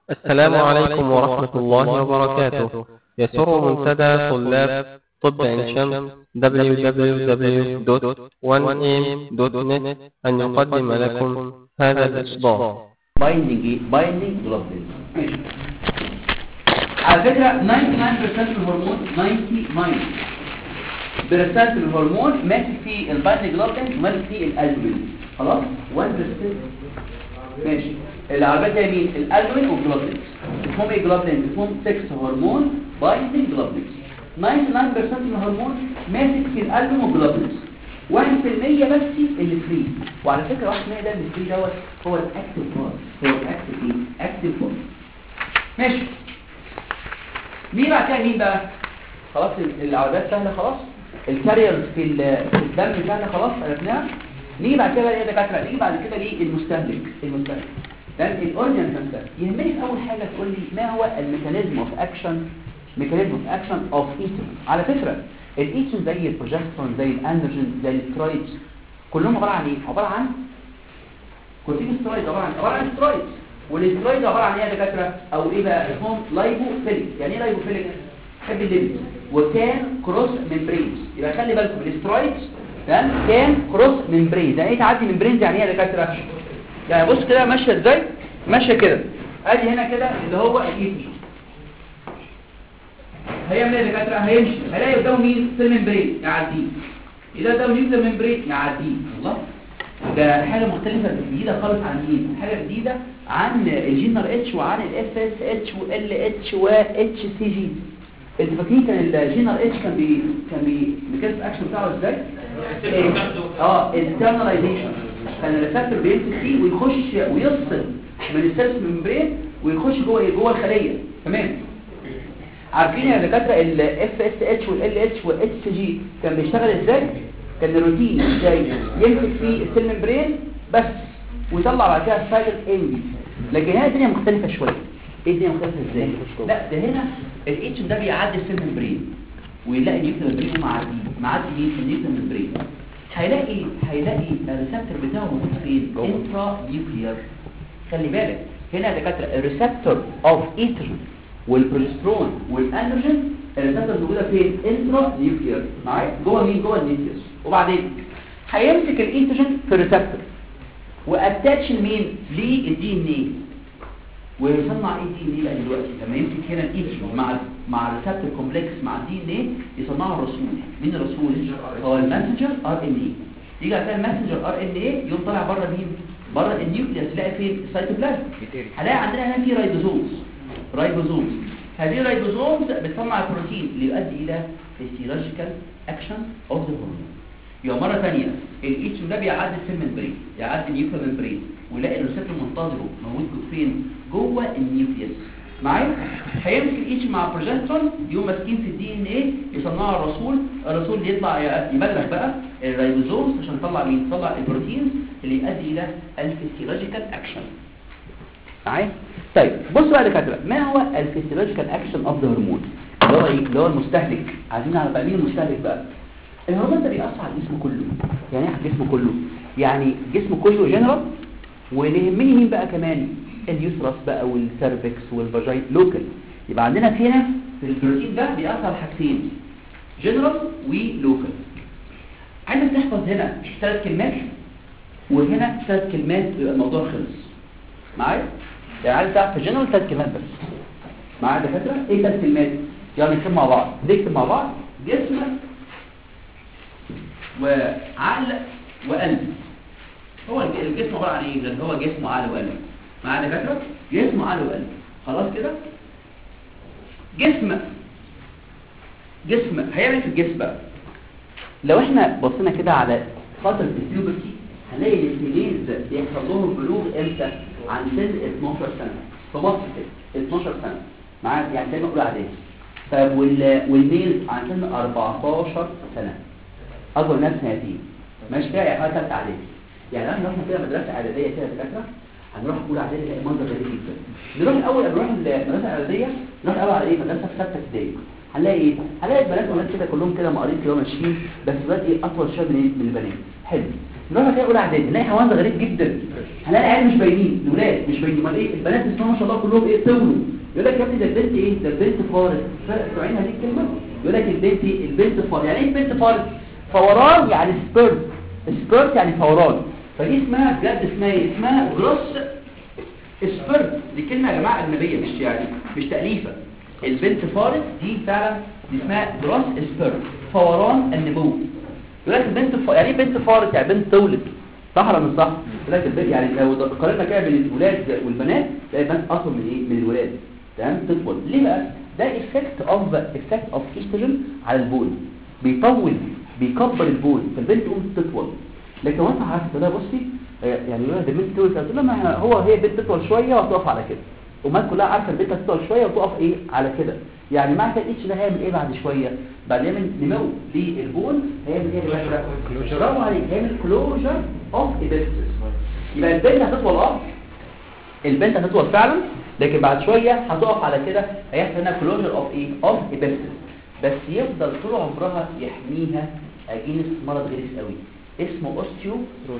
السلام عليكم ورحمة الله وبركاته يسر منتدى طلاب طب عين شمس www.1am.net أن يقدم لكم هذا الإصدار بايندنج ايه بايندنج جلوبلين ماشي على فكرة 99% من الهرمون 99 برسالة الهرمون ماسك في البايندنج جلوبلين وماسك في الالبومين خلاص 1% ماشي العربية دي مين الالبومين والجلوبلين اسمهم ايه جلوبلين اسمهم 6 هرمون بايندنج جلوبلين 99% من الهرمون ماسك في الالبوم والجلوبلين 1% بس اللي فري وعلى فكرة 1% ده اللي فري دوت هو الاكتف بارت هو الاكتف ايه اكتف بارت ماشي مين بعد كده مين بقى خلاص ال- العربيات سهله خلاص الكاريرز في ال- في الدم سهله خلاص عرفناها نيجي بعد كده ايه يا دكاتره نيجي بعد كده ليه المستهلك المستهلك تمام الاورجن نفسها يهمني في اول حاجه تقول لي ما هو الميكانيزم اوف اكشن ميكانيزم اوف اكشن اوف ايتون على فكره الايتون زي البروجسترون زي الاندروجين زي السترويدز كلهم عباره عن ايه عباره عن كورتيكوسترويد عباره عن عباره عن سترويد والاسترويد عباره عن ايه يا دكاتره او ايه بقى اسمهم لايبوفيليك يعني ايه لايبوفيليك تحب الليمت وكان كروس ممبرينز يبقى خلي بالكم الاسترويد تمام كان كروس ممبرينز يعني ايه تعدي ممبرينز يعني ايه يا دكاتره يعني بص كده ماشيه ازاي ماشيه كده ادي هنا كده اللي هو الايتي هيعمل ايه يا دكاتره هيمشي هيلاقي قدامه مين سيل ممبرين يعديه اذا قدامه نيوكلير ممبرين يعديه الله ده حاجة مختلفة جديدة خالص عن مين حاجة جديدة عن الجينر اتش وعن الاف اس اتش وال اتش واتش سي جي انتوا فاكرين كان الجينر اتش كان بي كان بي ميكانيزم اكشن بتاعه ازاي إيه؟ اه الانترناليزيشن كان الريسبتور بيمسك فيه ويخش ويفصل من السيلز ممبرين ويخش جوه إيه؟ جوه الخليه تمام عارفين يا دكاتره الاف اس اتش والال اتش والاتش سي جي كان بيشتغل ازاي كان الروتين ازاي يمسك فيه السيل ممبرين بس ويطلع بعد كده السايكل اندي لكن هنا الدنيا مختلفه شويه ايه الدنيا مختلفه ازاي لا ده هنا الاتش ده بيعدي السيل ممبرين ويلاقي النيوكلير ممبرين معدي معدي مين النيوكلير ممبرين هيلاقي هيلاقي الريسبتور بتاعه موجود فين انترا نيوكلير خلي بالك هنا يا دكاتره الريسبتور اوف ايتروجين والبروجسترون والاندروجين الريسبتور موجوده فين انترا نيوكلير معايا جوه مين جوه النيوكليوس وبعدين هيمسك الايتروجين في الريسبتور واتاتش لمين للدي ان ايه ويصنع ايه دي ان ايه بقى دلوقتي لما يمسك هنا الايتروجين مع مع الريسبتور كومبلكس مع الدي ان ايه يصنعوا الرسول مين الرسول هو الماسنجر ار ان ايه يجي على الماسنجر ار ان ايه يقوم طالع بره مين بره النيوكليوس يلاقي فين السيتوبلازم هلاقي عندنا هنا في رايبوزومز رايبوزومز هذه الرايبوزومز بتصنع البروتين اللي يؤدي الى physiological action of the hormone يبقى مرة ثانية الاتش ده بيعدي السيل ممبرين يعدي النيوكلير ممبرين ويلاقي الريسبتور منتظره موجود فين جوه النيوكليوس معايا هيمسك الاتش مع بروجسترون يقوم ماسكين في الدي ان ايه يصنعوا الرسول الرسول اللي يطلع يبلغ بقى الرايبوزومز عشان يطلع مين يطلع البروتينز اللي يؤدي الى الفيسيولوجيكال اكشن معايا طيب بص بقى يا دكاتره ما هو الفيسيولوجيكال اكشن اوف ذا هرمون اللي هو ايه اللي هو المستهلك عايزين نعرف بقى مين المستهلك بقى الهرمون ده بيأثر على الجسم كله يعني ايه على الجسم كله يعني الجسم كله جنرال واللي يهمني مين بقى كمان اليوترس بقى والسيرفكس والفاجين لوكال يبقى عندنا في هنا في البروتين ده بيأثر على حاجتين جنرال ولوكال عايزك تحفظ هنا ثلاث كلمات وهنا ثلاث كلمات يبقى الموضوع خلص معايا يعني عايز تعرف في جنرال ثلاث كلمات بس معايا دكاتره ايه ثلاث كلمات يلا نكتب مع بعض نكتب مع بعض جسم وعقل وقلب هو الجسم عباره عن ايه غير هو جسم وعقل وقلب معايا دكاتره جسم وعقل وقلب خلاص كده جسم جسم هيعمل في الجسم بقى لو احنا بصينا كده على فتره البيوبرتي هنلاقي الاثنين بيحصل لهم بلوغ امتى عن سن 12 سنه في مصر كده 12 سنه معايا يعني زي ما اقول عليه طيب وال والميل عن سن 14 سنه اكبر ناس سنتين ماشي كده يعني حاجه ثالثه اعدادي يعني احنا رحنا كده مدرسه اعداديه كده دكاتره هنروح اولى اعدادي نلاقي منظر غريب جدا نروح الاول نروح المدرسه الاعداديه نروح الاول على ايه مدرسه في سته ابتدائي هنلاقي ايه هنلاقي البنات والولاد كده كلهم كده مقارين كده ماشيين بس الولاد ايه اطول شويه من من البنات حلو نروح كده اولى اعدادي نلاقي حيوان ده غريب جدا هنلاقي العيال مش باينين الولاد مش باينين امال ايه البنات بسم الله ما شاء الله كلهم ايه طولوا يقول لك يا ابني ده البنت ايه ده البنت فارس سامعين هذه الكلمه يقول لك البنت إيه؟ البنت فارس يعني ايه البنت فارس فوران يعني سبيرت سبيرت يعني فوران فدي اسمها بجد اسمها ايه اسمها جروس سبيرت دي كلمه يا جماعه اجنبيه مش يعني مش تاليفه البنت فارس دي فعلا دي اسمها جروس سبيرت فوران النمو يقول لك البنت ف... يعني ايه بنت فارس يعني بنت تولد صح ولا مش صح يقول لك البنت يعني لو قارنا كده بين الولاد والبنات تلاقي البنت اطول من ايه من الولاد تمام تطول ليه بقى ده افكت اوف افكت اوف ايستروجين على البول بيطول بيكبر البول فالبنت تقوم تطول لكن وانت عارف تقول لها بصي آه، يعني يقول لها ده البنت تولد تقول لها ما إحنا- هو هي بنت تطول شويه وتقف على كده وما كلها عارفه البنت هتطول شويه وتقف ايه على كده يعني معنى كده الاتش ده هيعمل ايه بعد شويه بعد يعمل نمو للبول هيعمل ايه يا باشا برافو عليك هيعمل كلوجر اوف ايبستس يبقى البنت هتطول اه البنت هتطول فعلا لكن بعد شويه هتقف على كده هيحصل هنا كلوجر اوف ايه اوف ايبستس بس يفضل طول عمرها يحميها اجينس مرض غريب قوي اسمه اوستيو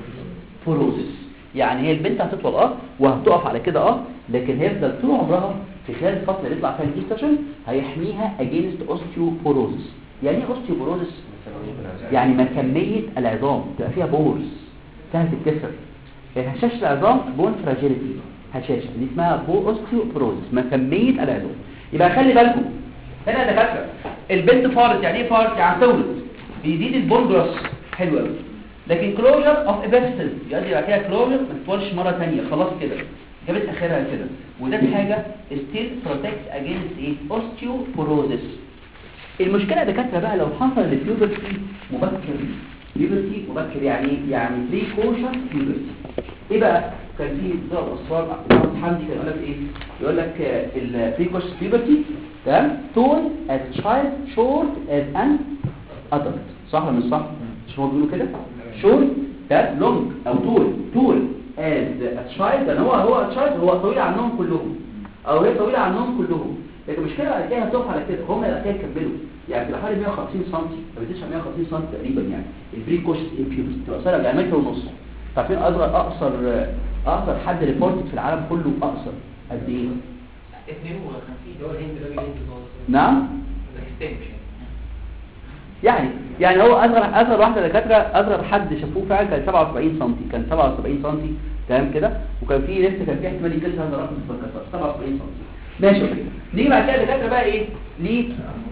فوروزس يعني هي البنت هتطول اه وهتقف على كده اه لكن هيفضل طول عمرها في خلال الفتره اللي يطلع فيها الايستروجين هيحميها اجينست اوستيوبوروزس يعني ايه اوستيوبوروزس يعني مكميه العظام تبقى فيها بورز سهل تتكسر يعني هشاشه العظام بون فراجيليتي هشاشه دي اسمها بو اوستيوبوروزس مكميه العظام يبقى خلي بالكم هنا يا دكاتره البنت فارت يعني ايه فارت يعني تولد بيزيد البون جروس حلو قوي لكن كلوجر اوف ابيستل يؤدي بعد كده كلوجر ما تطولش مره ثانيه خلاص كده جابت اخرها كده وده حاجه ستيل بروتكت اجينست ايه اوستيوبوروزس المشكله يا دكاتره بقى لو حصل البيوبرتي مبكر بيوبرتي مبكر يعني ايه يعني بريكوشن بيوبرتي ايه بقى كان في ضرب اصفار حمدي كان يقول لك ايه يقول لك البريكوشن بيوبرتي تمام tall as child short as an adult صح ولا مش صح مش هو بيقولوا كده short ده long او طول طول as a child يعني هو هو child هو طويل عنهم كلهم او هي طويله عنهم كلهم لكن المشكله بعد كده هتقف على كده هم اللي كده يكملوا يعني بتبقى حوالي 150 سم ما بتزيدش عن 150 سم تقريبا يعني البريكوش امبيوبس تبقى قصيره يعني متر ونص عارفين اصغر اقصر اقصر حد ريبورتد في العالم كله اقصر قد ايه 52 اللي هو الهند راجل هند خالص نعم ده extension. يعني يعني هو اصغر اصغر واحده دكاتره اصغر حد شافوه فعلا كان 77 سم كان 77 سم تمام كده وكان في لسه كان في احتمال يكسر هذا الرقم في الكسر 77 سم ماشي اوكي نيجي بعد كده دكاتره بقى ايه ليه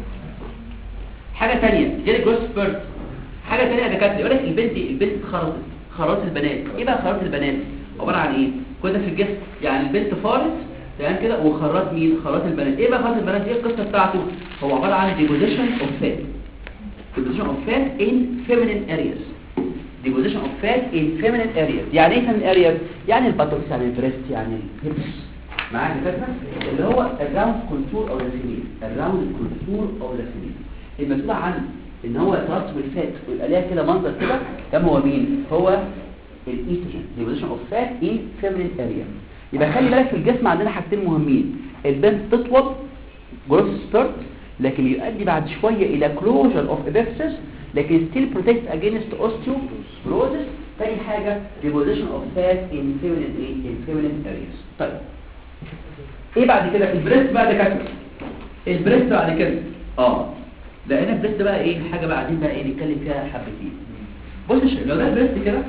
حاجه ثانيه جالي جروس سبيرت حاجه ثانيه يا دكاتره يقول لك البنت البنت اتخرطت خرائط البنات ايه بقى خرائط البنات عباره عن ايه كده في الجسم يعني البنت فارت تمام كده وخرات مين خرات البنات ايه بقى خرات البنات ايه القصه بتاعته هو عباره عن deposition of fat deposition of fat in feminine areas deposition of fat in feminine areas يعني ايه feminine areas يعني الباتوكس يعني البريست يعني الهيبس معاك كده اللي هو الراوند كونتور او الفيميل الراوند كونتور او الفيميل المسؤول عن ان هو يترسب الفات ويبقى ليها كده منظر كده كم هو مين هو الايستروجين deposition of fat in feminine area يبقى خلي بالك في الجسم عندنا حاجتين مهمين البنت تطول جروث ستارت لكن يؤدي بعد شوية الى closure of epiphysis لكن still protect against osteoporosis تاني حاجة deposition of fat in feminine ايه in feminine areas طيب ايه بعد كده البريست بقى ده كده البريست بعد كده اه ده هنا البريست بقى ايه حاجة بقى عايزين بقى ايه نتكلم فيها حبتين بص يا شباب لو ده البريست كده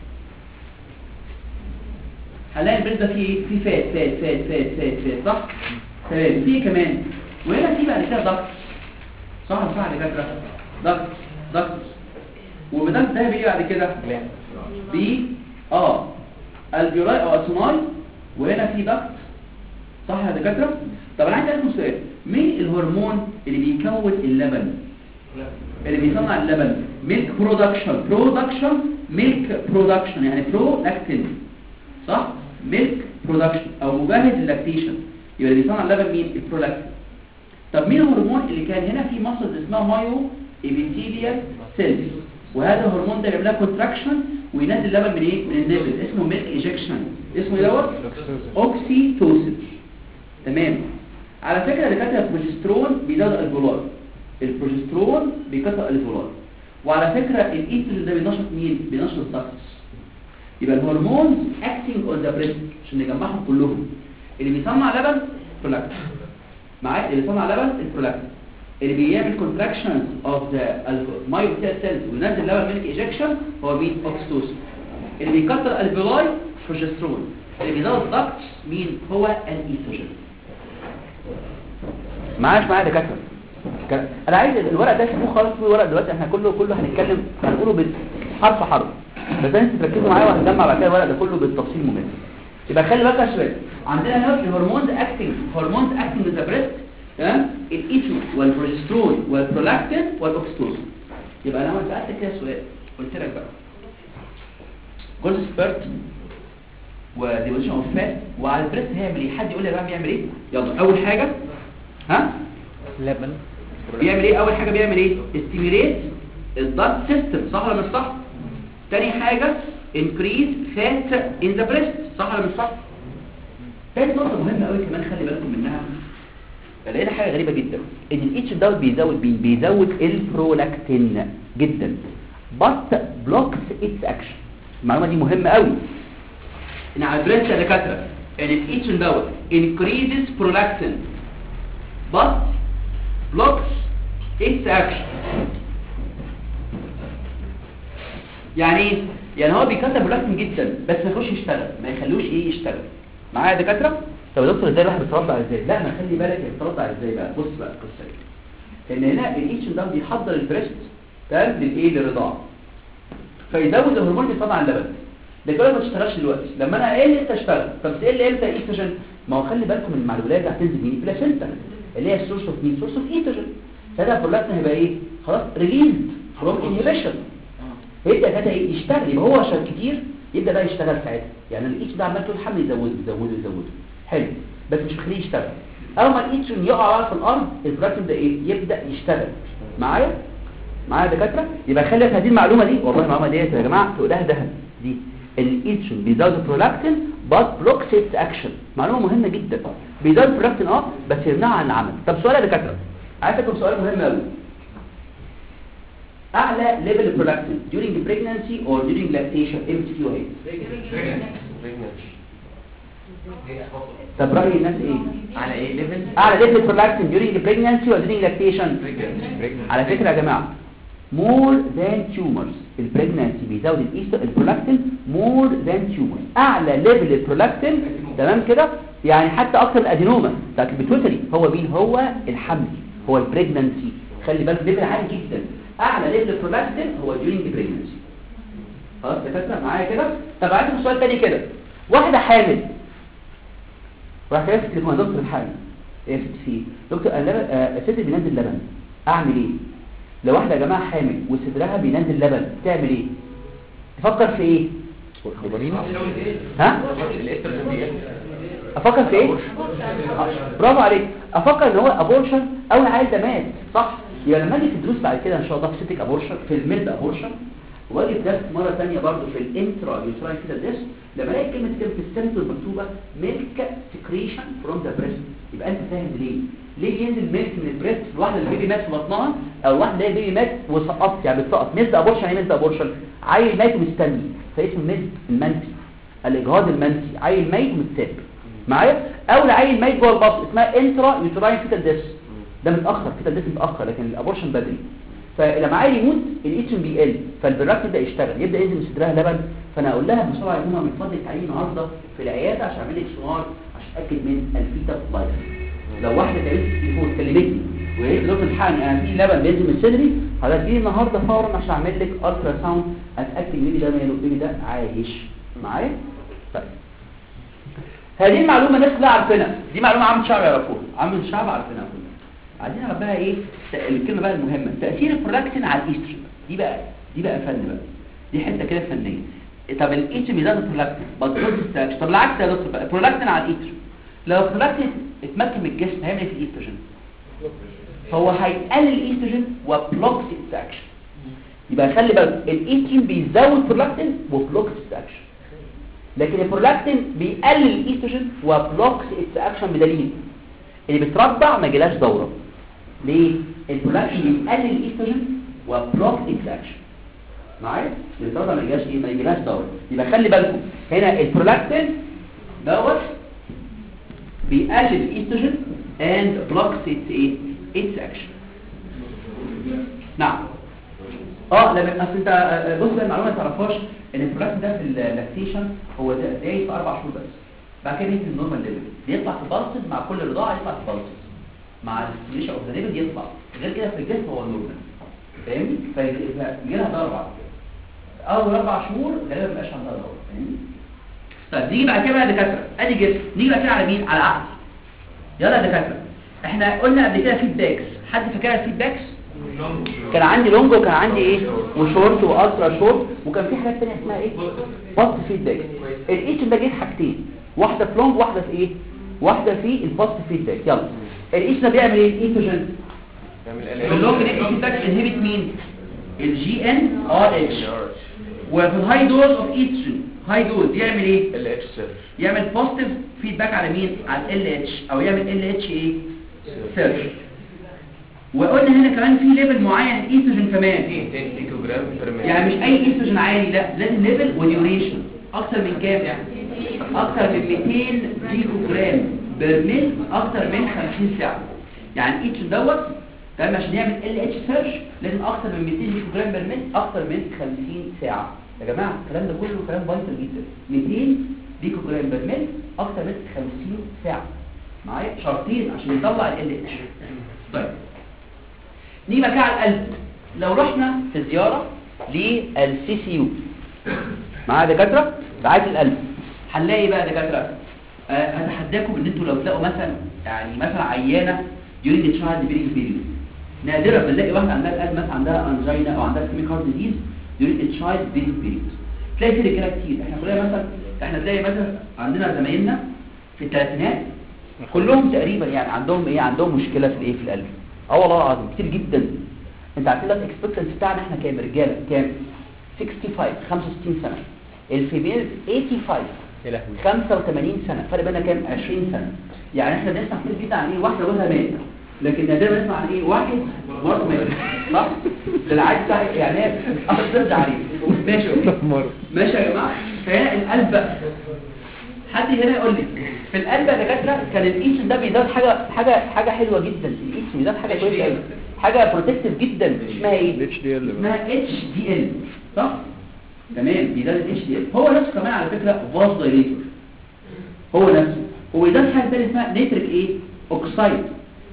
هنلاقي البريد ده فيه ايه؟ فيه فات فات فات فات فات فات صح تمام فيه كمان وهنا فيه بعد كده ضغط صح ولا صح يا دكاتره ضغط ضغط وبدل ده بيجي بعد كده بي اه الجراي او اسوناي وهنا فيه ضغط صح يا دكاتره طب انا عايز اسالكم سؤال مين الهرمون اللي بيكون اللبن اللي بيصنع اللبن ميلك برودكشن برودكشن ميلك برودكشن يعني برولاكتين صح ميلك برودكشن او مجهز للاكتيشن يبقى اللي بيصنع اللبن مين البرولاكتين طب مين الهرمون اللي كان هنا في مصل اسمها مايو ايبيثيليال سيلز وهذا الهرمون ده بيعمل لها كونتراكشن وينزل اللبن من ايه من النبل اسمه ميلك ايجكشن اسمه ايه دوت اوكسيتوسين تمام على فكره اللي كاتب البروجسترون بيزود الفولار البروجسترون بيكسر الفولار وعلى فكره الايستروجين ده بينشط مين بينشط الضغط يبقى الهرمونز اكتنج اون ذا بريست عشان نجمعهم كلهم اللي بيصنع لبن برولاكتين معايا اللي بيصنع لبن البرولاكتين اللي بيعمل كونتراكشنز اوف ذا المايوتيل سيلز وينزل لبن ميلك ايجكشن هو مين اوكسيتوسين اللي بيكسر الفيلاي بروجسترون اللي بيزود ضغط مين هو الايستروجين معاش معايا دكاتره ك- انا عايز الورق ده اسمه خالص في ورق دلوقتي احنا كله كله هنتكلم هنقوله بالحرف حرف بس انتوا تركزوا معايا وهنجمع بعد كده الورق ده كله بالتفصيل مهم يبقى خلي بالك يا شباب عندنا هنا الهرمونز اكتنج هرمونز اكتنج ذا بريست تمام الايتو والبروجسترون والبرولاكتين والاوكسيتوسين يبقى انا لما سالتك كده سؤال قلت لك بقى جوز سبيرت وديبوزيشن اوف فات وعلى البريست هيعمل ايه حد يقول لي بقى بيعمل ايه يلا اول حاجه ها لبن بيعمل ايه اول حاجه بيعمل ايه استيميليت الضغط سيستم صح ولا مش صح تاني حاجه انكريز فات ان ذا بريست صح ولا مش صح تاني نقطه مهمه قوي كمان خلي بالكم منها لقينا حاجه غريبه جدا ان الاتش دوت بيزود مين بيزود البرولاكتين جدا but blocks its action المعلومه دي مهمه قوي ان على البريست يا دكاتره ان الاتش دوت increases prolactin but blocks its action يعني ايه يعني هو بيكتب برولاكتين جدا بس ما يخش يشتغل ما يخلوش ايه يشتغل معايا يا دكاتره طب يا دكتور ازاي الواحد بيترضع ازاي لا ما خلي بالك بيترضع ازاي بقى بص بقى القصه دي ان هنا الاتش ده بيحضر البريست تمام للايه للرضاعه فيزود الهرمون اللي طبعا اللبن ده كده ما تشتغلش دلوقتي لما انا ايه اللي انت اشتغل طب ايه اللي امتى ايستروجين ما هو خلي بالكم من مع الولاده هتنزل مين بلاسينتا اللي هي السورس اوف مين سورس اوف ايستروجين ساعتها البرولاكتين هيبقى ايه خلاص ريليزد فروم انهبيشن هيبدا كده ايه يشتغل يبقى هو عشان كتير يبدا بقى يشتغل ساعتها يعني الاتش ده عمال طول الحمل يزوده يزوده يزوده حلو بس مش مخليه يشتغل اول ما الاتش يقع في الارض البرولاكتين ده ايه يبدا يشتغل معايا معايا يا دكاتره يبقى خلي هذه المعلومه دي والله المعلومه ديت يا جماعه تقولها ذهب دي الايتشن بيزود البرولاكتين بس بلوكس اتس اكشن معلومه مهمه جدا بيزود البرولاكتين اه بس يمنعها عن العمل طب سؤال يا دكاتره عايز اسالكم سؤال مهم قوي اعلى ليفل البرولاكتين during pregnancy or during lactation ام سي كيو ايه طب راي الناس ايه على ايه ليفل اعلى ليفل البرولاكتين during pregnancy or during lactation على فكرة يا جماعة more than tumors البريجنانسي بيزود الايستر البرولاكتين more than tumors اعلى ليفل البرولاكتين تمام كده يعني حتى اكتر من الادينوما بتاعت البيتوتري هو مين هو الحمل هو البريجنانسي خلي بالك ليفل عالي جدا اعلى ليفل البرولاكتين هو during pregnancy خلاص يا فاكره معايا كده طب عايز سؤال تاني كده واحده حامل راح يا ستي ما دكتور الحامل ايه يا ستي في إيه؟ دكتور اللبن آه الست بينزل لبن اعمل ايه لو واحده يا جماعه حامل وصدرها بينزل لبن تعمل ايه تفكر في ايه ها الاستروجين بيقل افكر في ايه آه، برافو عليك افكر ان هو ابورشن او العيل ده مات صح يبقى لما اجي في الدروس بعد كده ان شاء الله في سيتك ابورشن في الميد ابورشن واجي في درس مره ثانيه برضه في الانترا يوتراين كده درس لما الاقي كلمه كده في السنتر مكتوبه ميلك سكريشن فروم ذا بريست يبقى انت فاهم ليه ليه بينزل ميلك من البريست في الواحده اللي البيبي مات في بطنها او واحده اللي البيبي مات وسقط يعني بتسقط ميلك ابورشن يعني ميلك ابورشن عيل مات ومستني فاسمه ميلك المنسي الاجهاض المنسي عيل ميت ومتساب معايا او العيل ميت جوه البطن اسمها انترا يوتراين فيتال ديس ده متاخر فيتال ديس متاخر لكن الابورشن بدري فلما عيل يموت الاتشن بيقل فالبراك يبدا يشتغل يبدا ينزل من صدرها لبن فانا اقول لها بسرعه يا ماما من فضلك تعالي النهارده في العياده عشان اعمل لك سونار عشان اتاكد من الفيتا لايف لو واحده كلمت التليفون كلمتني وهي في دكتور الحقني انا في لبن بينزل من صدري هتجيلي النهارده فورا عشان اعمل لك الترا ساوند اتاكد البيبي ده ماله البيبي ده عايش معايا طيب هذه المعلومه الناس كلها عارفينها دي معلومه عامه الشعب يعرفوها عامه الشعب عارفينها كلها عايزين نعرف بقى ايه الكلمه بقى المهمه تاثير البرولاكتين على الايستروجين دي بقى دي بقى فن بقى دي حته كده فنيه طب الايستروجين بيزود البرولاكتين بس طب العكس يا دكتور بقى البرولاكتين على الايستروجين لو البرولاكتين اتمكن من الجسم هيعمل ايه في الايستروجين هو هيقلل الايستروجين وبلوكس اتس اكشن يبقى خلي بالك الايستروجين بيزود برولاكتين وبلوكس اتس اكشن لكن البرولاكتين بيقلل الايستروجين وبلوكس اتس اكشن بدليل اللي بترضع ما جلاش دوره ليه البرولاكتين بيقلل الايستروجين وبلوك اتس اكشن معايا الدوره ما يجيش ايه ما يجيلهاش دوره يبقى خلي بالكم هنا البرولاكتين دوت بيقلل الايستروجين اند بلوكس اتس ايه اتس اكشن نعم اه لما اصل انت آه، بص بقى المعلومه ما تعرفهاش ان البرولاكتين ده في اللاكتيشن هو ده دايس في اربع شهور بس بعد كده ينزل النورمال ليفل بيطلع في بالسد مع كل رضاعه يطلع في بالسد مع الاستيميشن اوف ذا ليفل يطلع غير كده في الجسم هو النورمال فاهمني فيجي لها ضرر بعد كده. اول اربع شهور غالبا ما بيبقاش عندها ضرر فاهمني طيب نيجي بعد كده بقى يا دكاتره ادي جسم نيجي بعد كده على مين على عقل يلا يا دكاتره احنا قلنا قبل كده فيدباكس حد فاكر الفيدباكس كان عندي لونج وكان عندي ايه وشورت والترا شورت وكان في حاجات ثانيه اسمها ايه باست فيدباك الايتش ده جه حاجتين واحده في لونج واحده في ايه واحده في الباست فيدباك يلا الايتش ده بيعمل ايه الايتوجين اللونج نيك فيدباك انهبت مين الجي ان ار اتش وفي الهاي دوز اوف ايتشن هاي دوز يعمل ايه ال اتش صفر يعمل بوزيتيف فيدباك على مين على ال اتش او يعمل ال اتش ايه سيرش وقلنا هنا كمان في ليفل معين ايستروجين كمان 200 بيكو جرام بير ميل يعني مش اي ايستروجين عالي لا لازم ليفل وديوريشن اكتر من كام يعني اكتر من 200 بيكو جرام برميل اكتر من 50 ساعه يعني ايتش دوت تمام عشان يعمل ال اتش سيرش لازم اكتر من 200 بيكو جرام برميل اكتر من 50 ساعه يا جماعه الكلام ده كله كلام فايتال جدا 200 بيكو جرام برميل اكتر من 50 ساعه معايا شرطين عشان يطلع ال اتش طيب نيجي بقى كده على القلب لو رحنا في زيارة للسي سي يو معايا دكاترة رعاية القلب هنلاقي بقى دكاترة آه، اتحداكم ان انتوا لو تلاقوا مثلا يعني مثلا عيانة during the child bearing period نادرا بنلاقي واحدة عندها القلب مثلا عندها انجينا او عندها سيمي هارت ديزيز during the child bearing period تلاقي كده كده كتير احنا كلنا مثلا احنا تلاقي مثلا عندنا زمايلنا في الثلاثينات كلهم تقريبا يعني عندهم ايه عندهم مشكلة في الايه في القلب اه والله العظيم كتير جدا انت عارفين الاكسبكتنس بتاعنا احنا كام رجاله كام 65 65 سنه الفيميل 85 يا لهوي 85 سنه فرق بيننا كام 20 سنه يعني احنا بنسمع كتير جدا عن ايه واحده جوزها مات لكن نادرا بنسمع عن ايه واحد مراته مات صح ده العادي بتاع يعني هي بترجع عليه ماشي ماشي يا جماعه فهنا القلب بقى حد هنا يقول لي في القلب يا دكاتره كان الايسن ده بيزاد حاجه حاجه حاجه حلوه جدا الايسن بيزاد حاجه كويسه قوي حاجه بروتكتيف جدا اسمها ايه اتش دي ال اسمها اتش دي ال صح تمام بيزاد الاتش دي ال هو نفسه كمان على فكره فاز دايليتور هو نفسه هو يزاد حاجه ثانيه اسمها نيتريك ايه اوكسايد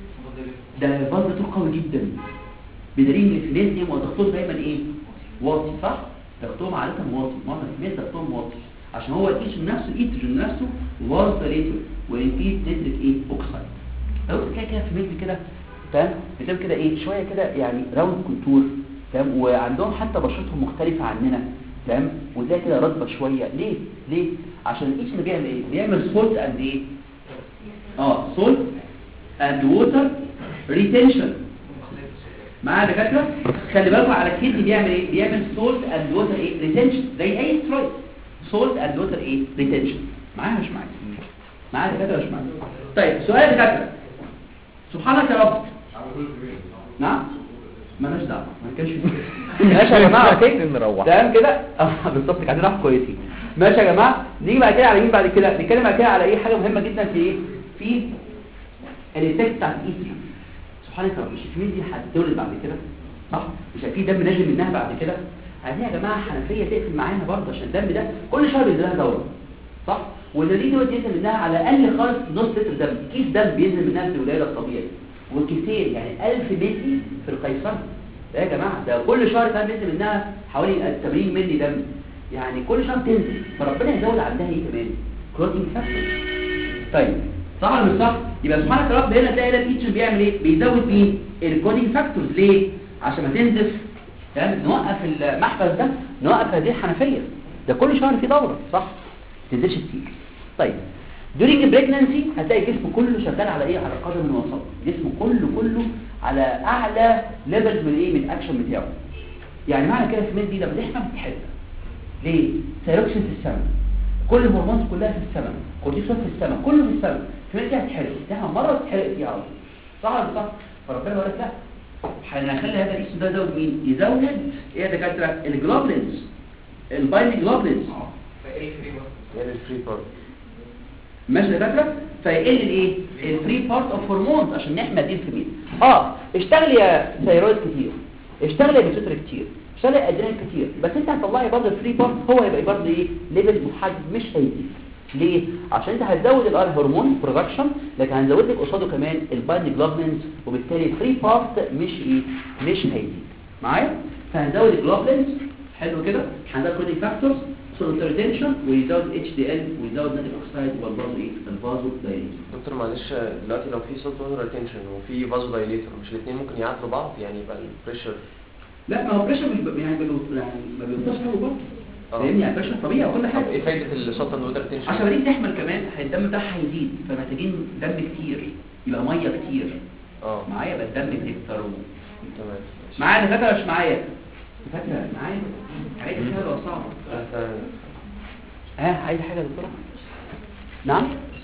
ده الفاز دايليتور قوي جدا بدليل ان في الناس دي ضغطهم دايما ايه واطي صح ضغطهم عاده واطي معظم الناس ضغطهم واطي عشان هو الايتروجين نفسه الايتروجين نفسه واز دايليتور وانفيد نيتريك ايه اوكسايد لو كده كده في ميل كده تمام بتبقى كده ايه شويه كده يعني راوند كونتور تمام وعندهم حتى بشرتهم مختلفه عننا تمام وتلاقي كده رطبه شويه ليه ليه عشان الايتروجين بيعمل ايه بيعمل سولت اند ايه اه سولت اند ووتر ريتنشن معايا دكاتره خلي بالكم على الكدني بيعمل ايه بيعمل سولت اند ووتر ايه ريتنشن زي اي سترويد سولت اند ووتر ايه ريتنشن معايا مش معايا معايا دكاتره مش معايا طيب سؤال يا دكاتره سبحانك يا رب نعم مالناش دعوه ما كانش فيه ماشي يا جماعه اوكي نروح. تمام كده اه بالظبط كده راح كويسين ماشي يا جماعه نيجي بعد كده على مين بعد كده نتكلم بعد كده على ايه حاجه مهمه جدا في ايه في الايفكت بتاع الايستروجين سبحانك يا رب مش في مين دي هتتولد بعد كده صح مش في دم نازل منها بعد كده عايزين يا جماعه حنفيه تقفل معانا برضه عشان الدم ده كل شهر بينزل لها دوره صح والدليل دوت ينزل منها على الاقل خالص نص لتر دم كيس دم بينزل منها في الولاده الطبيعي وكيسين يعني 1000 مللي في القيصري ده يا جماعه ده كل شهر كان بينزل منها حوالي 80 مللي دم يعني كل شهر تنزل فربنا يزود عندها ايه كمان كلوتينج فاكتور طيب صح ولا مش صح يبقى سبحانك يا رب هنا تلاقي هنا التيتشر بيعمل ايه بيزود مين الكودينج فاكتورز ليه عشان ما تنزف تمام نوقف المحبس ده نوقف هذه الحنفيه ده كل شهر في دوره صح ما تنزلش كتير طيب during pregnancy هتلاقي جسمه كله شغال على ايه على قدم وسط جسمه كله كله على اعلى ليفل من ايه من الاكشن بتاعه يعني معنى كده في دي لما تحمل تحب ليه ثيروكسين في السماء كل الهرمونات كلها في السماء كورتيسول في السماء كله في السماء في دي هتحرق تحمل مره تتحرق فيها على طول صح ولا صح فربنا يقول لك لا هنخلي هذا الاسم ده يزود مين يزود ايه يا دكاتره الجلوبلينز البايند جلوبلينز يعني الفري بارت ماشي يا دكاتره فيقل الايه الفري بارت اوف هرمونز عشان نحمي دي الكميه اه اشتغل يا ثيرويد كتير اشتغل يا بيتوتر كتير اشتغل يا ادرينال كتير بس انت هتطلعي برضه الفري بارت هو هيبقى برضه ايه ليفل محدد مش هيزيد ليه عشان انت هتزود الار هرمون برودكشن لكن هنزود لك قصاده كمان البايند جلوبلينز وبالتالي الفري بارت مش ايه مش هيزيد معايا فهنزود الجلوبلينز حلو كده هنزود كل فاكتورز صوت ريتنشن ويزود اتش دي ال ويزود نيتريك اوكسيد وبرضه ايه الفازو دايليتور دكتور معلش دلوقتي لو في صوت ووتر ريتنشن وفي فازو دايليتور مش الاثنين ممكن يعادلوا بعض يعني يبقى البريشر لا ما هو بريشر مش ب- يعني ما بيوص- يعني ما بيوصلش حاجه برضه آه. فاهمني يعني بريشر طبيعي وكل طب حاجه ايه فايده الصوت ووتر ريتنشن عشان لما تحمل كمان الدم بتاعها هيزيد فمحتاجين دم كتير يبقى ميه كتير اه معايا يبقى الدم بيكتر تمام معايا انا فاكره مش معايا فاكره معايا عايز حاجه ولا صعبه آه، ها عايز حاجه يا دكتوره نعم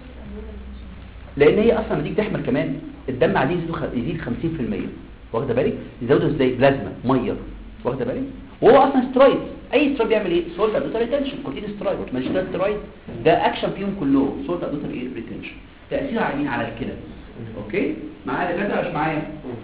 لان هي اصلا لما تيجي تحمل كمان الدم عادي يزيد خ- يزيد 50% واخده بالك يزودوا ازاي بلازما ميه واخده بالك وهو اصلا سترويد اي سترويد بيعمل ايه سولت ادوتر ريتنشن كورتين سترويد مش ده سترويد ده اكشن فيهم كلهم سولت ادوتر ايه ريتنشن تاثير على مين على الكلى اوكي معايا دكاتره مش معايا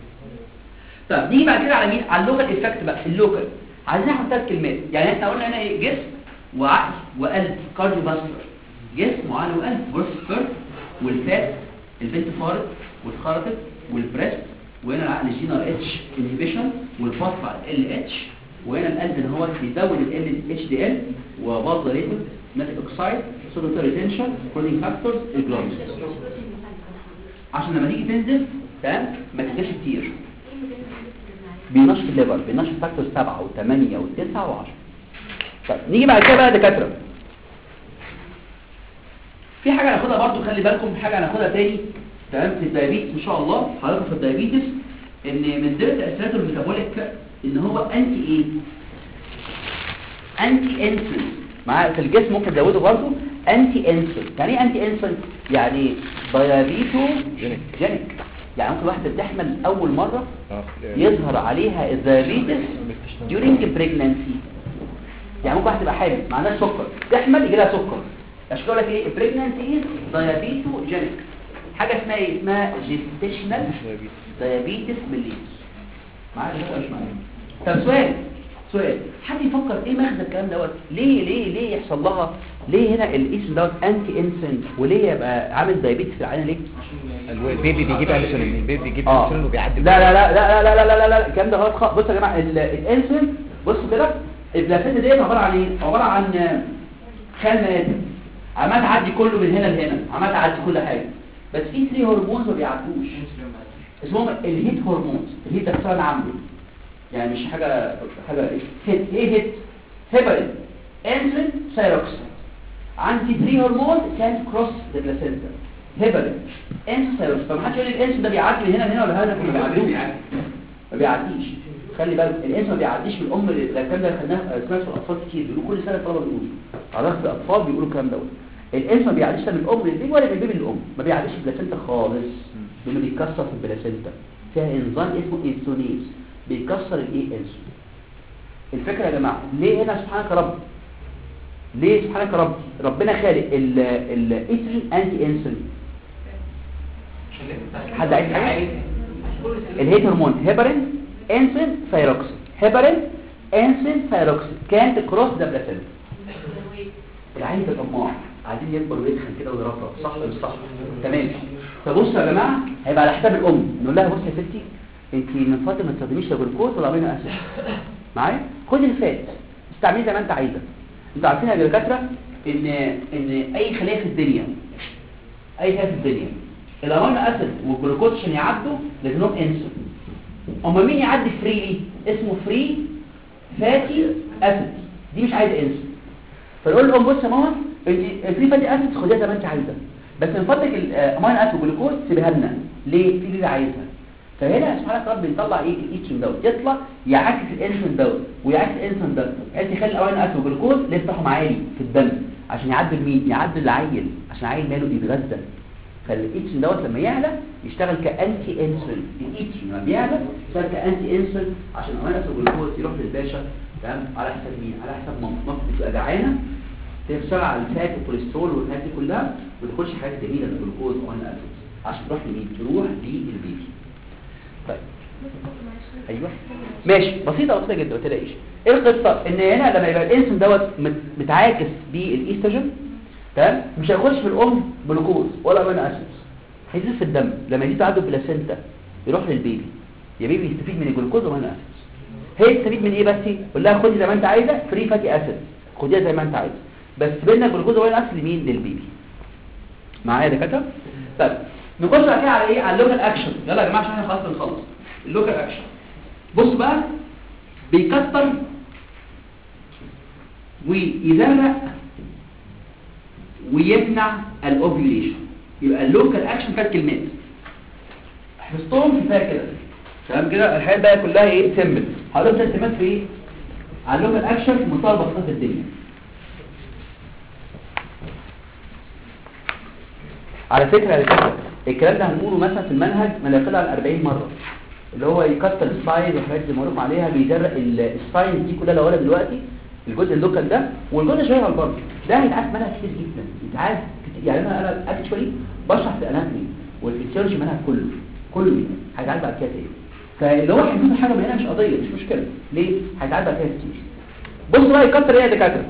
طب نيجي بعد كده على مين على اللوكال افكت بقى اللوكال عايزين ناخد ثلاث كلمات يعني احنا قلنا هنا ايه جسم وعقل وقلب كارديو فاسكولار جسم وعقل وقلب جروس كيرف والفات البنت فارت والخرطت والبريست وهنا العقل جي ار اتش انهبيشن والفوسفات ال اتش وهنا القلب ان هو بيزود ال اتش دي ال وبرضه ريتو ناتيك اوكسايد صوديوم ريتنشن كولينج فاكتورز الجلوبس عشان لما تيجي تنزل تمام ما تنزلش كتير بينشط الليفر بينشط فاكتور 7 و8 و9 و10 طيب نيجي بعد كده بقى دكاتره في حاجه هناخدها برضو خلي بالكم حاجه هناخدها تاني تمام في الدايابيتس ان شاء الله حضراتكم في الدايابيتس ان من ضمن تاثيراته الميتابوليك ان هو انتي ايه انتي انسولين معاه في الجسم ممكن تزوده برضو انتي انسولين يعني ايه انتي انسولين يعني دايابيتو جينيك يعني ممكن واحده بتحمل اول مره يظهر عليها الدايابيتس during pregnancy يعني ممكن واحده تبقى حامل ما عندهاش سكر تحمل يجي لها سكر عشان كده لك ايه pregnancy is diabetogenic حاجه اسمها ايه اسمها gestational diabetes mellitus معايا ولا مش معايا طب سؤال سؤال حد يفكر ايه مغزى الكلام دوت ليه ليه ليه يحصل لها ليه هنا الاسم دوت انتي انسولين وليه يبقى عامل دايابيتس في العينه ليه البيبي بيجيب انسولين البيبي بيجيب اه انسولين وبيعدي لا لا لا لا لا لا لا لا لا الكلام ده غلط خالص بصوا يا جماعه ال- الانسولين بصوا كده البلاسينتا ديت عباره عن ايه عباره عن خال مادي عمال تعدي كله من هنا لهنا عمال تعدي كل حاجه بس في 3 هرمونز ما بيعدوش اسمهم الهيت هرمونز الهيت ده اختصار عامله يعني مش حاجه حاجه ايه هيت ايه هيت هيبرين انسولين سايروكسين عندي 3 هرمونز كانت كروس ذا بلاسينتا هيبرين انسولين سايروكسين فما حدش يقول لي الانسولين ده بيعدي من هنا لهنا ولا هنا ما بيعديش ما بيعديش خلي بالك الانسولين ما بيعديش من الام الكلام ده خدناه سمعت في الاطفال كتير بيقولوا كل سنه الطلبه بيقولوا على رغم الاطفال بيقولوا الكلام دوت الانسولين ما بيعديش لا من الام للبيبي ولا من البيبي للام ما بيعديش البلاسينتا خالص لانه بيكسر في البلاسينتا فيها انزيم اسمه انسوليز بيكسر الايه انسولين الفكره يا جماعه ليه هنا سبحانك يا رب ليه سبحانك يا رب ربنا خالق الايترين انتي انسولين حد عايز حاجه الهيت هرمون هيبرين انسولين ثايروكسين هيبرين انسولين ثايروكسين كانت كروس ده بلاسينتا العين ده طماع عايزين يكبر ويدخن كده ويرفرف صح ولا مش صح تمام فبصوا يا جماعه هيبقى على حساب الام نقول لها بصي يا ستي انت من فتره ما تستخدميش لا جلوكوز ولا امينو اسيد معايا خدي الفات استعملي زي ما انت عايزه انتوا عارفين يا دكاتره ان ان اي خليه في الدنيا اي خليه في الدنيا الامينو اسيد والجلوكوز عشان يعدوا لازمهم انسولين اما مين يعدي فريلي اسمه فري فاتي اسيد دي مش عايزه انسولين فنقول لهم بص يا ماما انت الفري فاتي اسيد خديها زي ما انت عايزه بس من فضلك الامينو اسيد والجلوكوز سيبها لنا ليه في اللي عايزها فهنا سبحان الله بيطلع ايه الايتشن دوت يطلع يعكس الانسولين دوت ويعكس الانسولين دوت بحيث يخلي الامينو اسيد والجلوكوز ليه بتاعهم عالي في الدم عشان يعدل مين يعدل العيل عشان العيل ماله يتغذى فالاتش دوت لما يعلى يشتغل كانتي انسولين الاتش لما بيعلى يشتغل كانتي انسولين عشان امان اسيد الجلوكوز يروح للباشا تمام على حساب مين على حساب مامته مامته بتبقى جعانه تشتغل على الفات والكوليسترول والحاجات دي كلها ما تاكلش حاجات جميله الجلوكوز وانا اسيد عشان تروح لمين تروح للبيبي طيب ايوه ماشي بسيطه بسيطه جدا ما تلاقيش ايه القصه ان هنا لما يبقى الانسولين دوت مت- متعاكس بالايستروجين تمام مش هيخش في الام جلوكوز ولا امينو اسيدز هيزيد في الدم لما يزيد عنده بلاسينتا يروح للبيبي يا بيبي يستفيد من الجلوكوز وامينو اسيدز هي تستفيد من ايه بس قول لها خدي زي ما انت عايزه فري فاتي اسيد خديها زي ما انت عايزه بس بينا جلوكوز وامينو اسيد لمين للبيبي معايا يا دكاتره طيب نخش بقى كده على ايه على اللوكال اكشن يلا يا جماعه عشان احنا خلاص بنخلص اللوكال اكشن بص بقى بيكتر ويزرق ويمنع الاوفيوليشن يبقى اللوكال اكشن ثلاث كلمات حفظتهم كفايه كده تمام كده الحاجات بقى كلها ايه سيمبل هقول ثلاث كلمات في ايه على اللوكال اكشن في منتهى بساطه الدنيا على فكره على فكره الكلام ده هنقوله مثلا في المنهج ما لا يقل عن 40 مره اللي هو يكتر السايز والحاجات اللي معروف عليها بيزرق ال- السايز دي كلها لو دلوقتي دلوقتي الجزء اللوكال ده والجزء شغال برضه ده هيتعاد منها كتير جدا يتعاد كتير يعني انا انا اكشولي بشرح في الاناتومي والفسيولوجي منها كله كله هيتعاد بعد كده تاني فاللي هو هيجيب حاجه من هنا مش قضيه مش مشكله ليه هيتعاد بعد كده كتير بص بقى يكتر ايه يا دكاتره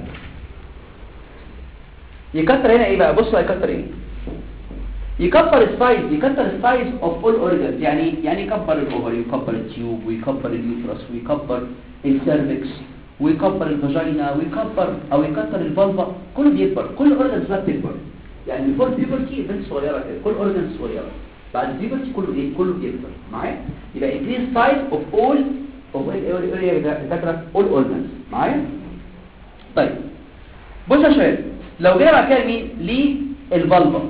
يكتر هنا ايه بقى بص بقى يكتر ايه يكبر السايز يكبر السايز اوف اول اورجانز يعني يعني يكبر الاوفر يكبر التيوب ويكبر اليوترس ويكبر السيرفكس ويكبر الفاجينا ويكبر او يكتر الفالفا كله بيكبر كل اورجانز بقى بتكبر يعني بيفور بيبرتي بنت صغيره كده كل اورجانز صغيره بعد بيبرتي كله ايه كله بيكبر معايا يبقى increase size of all of all دكاتره all organs معايا طيب بص يا شباب لو جينا بعد كده مين للفالفا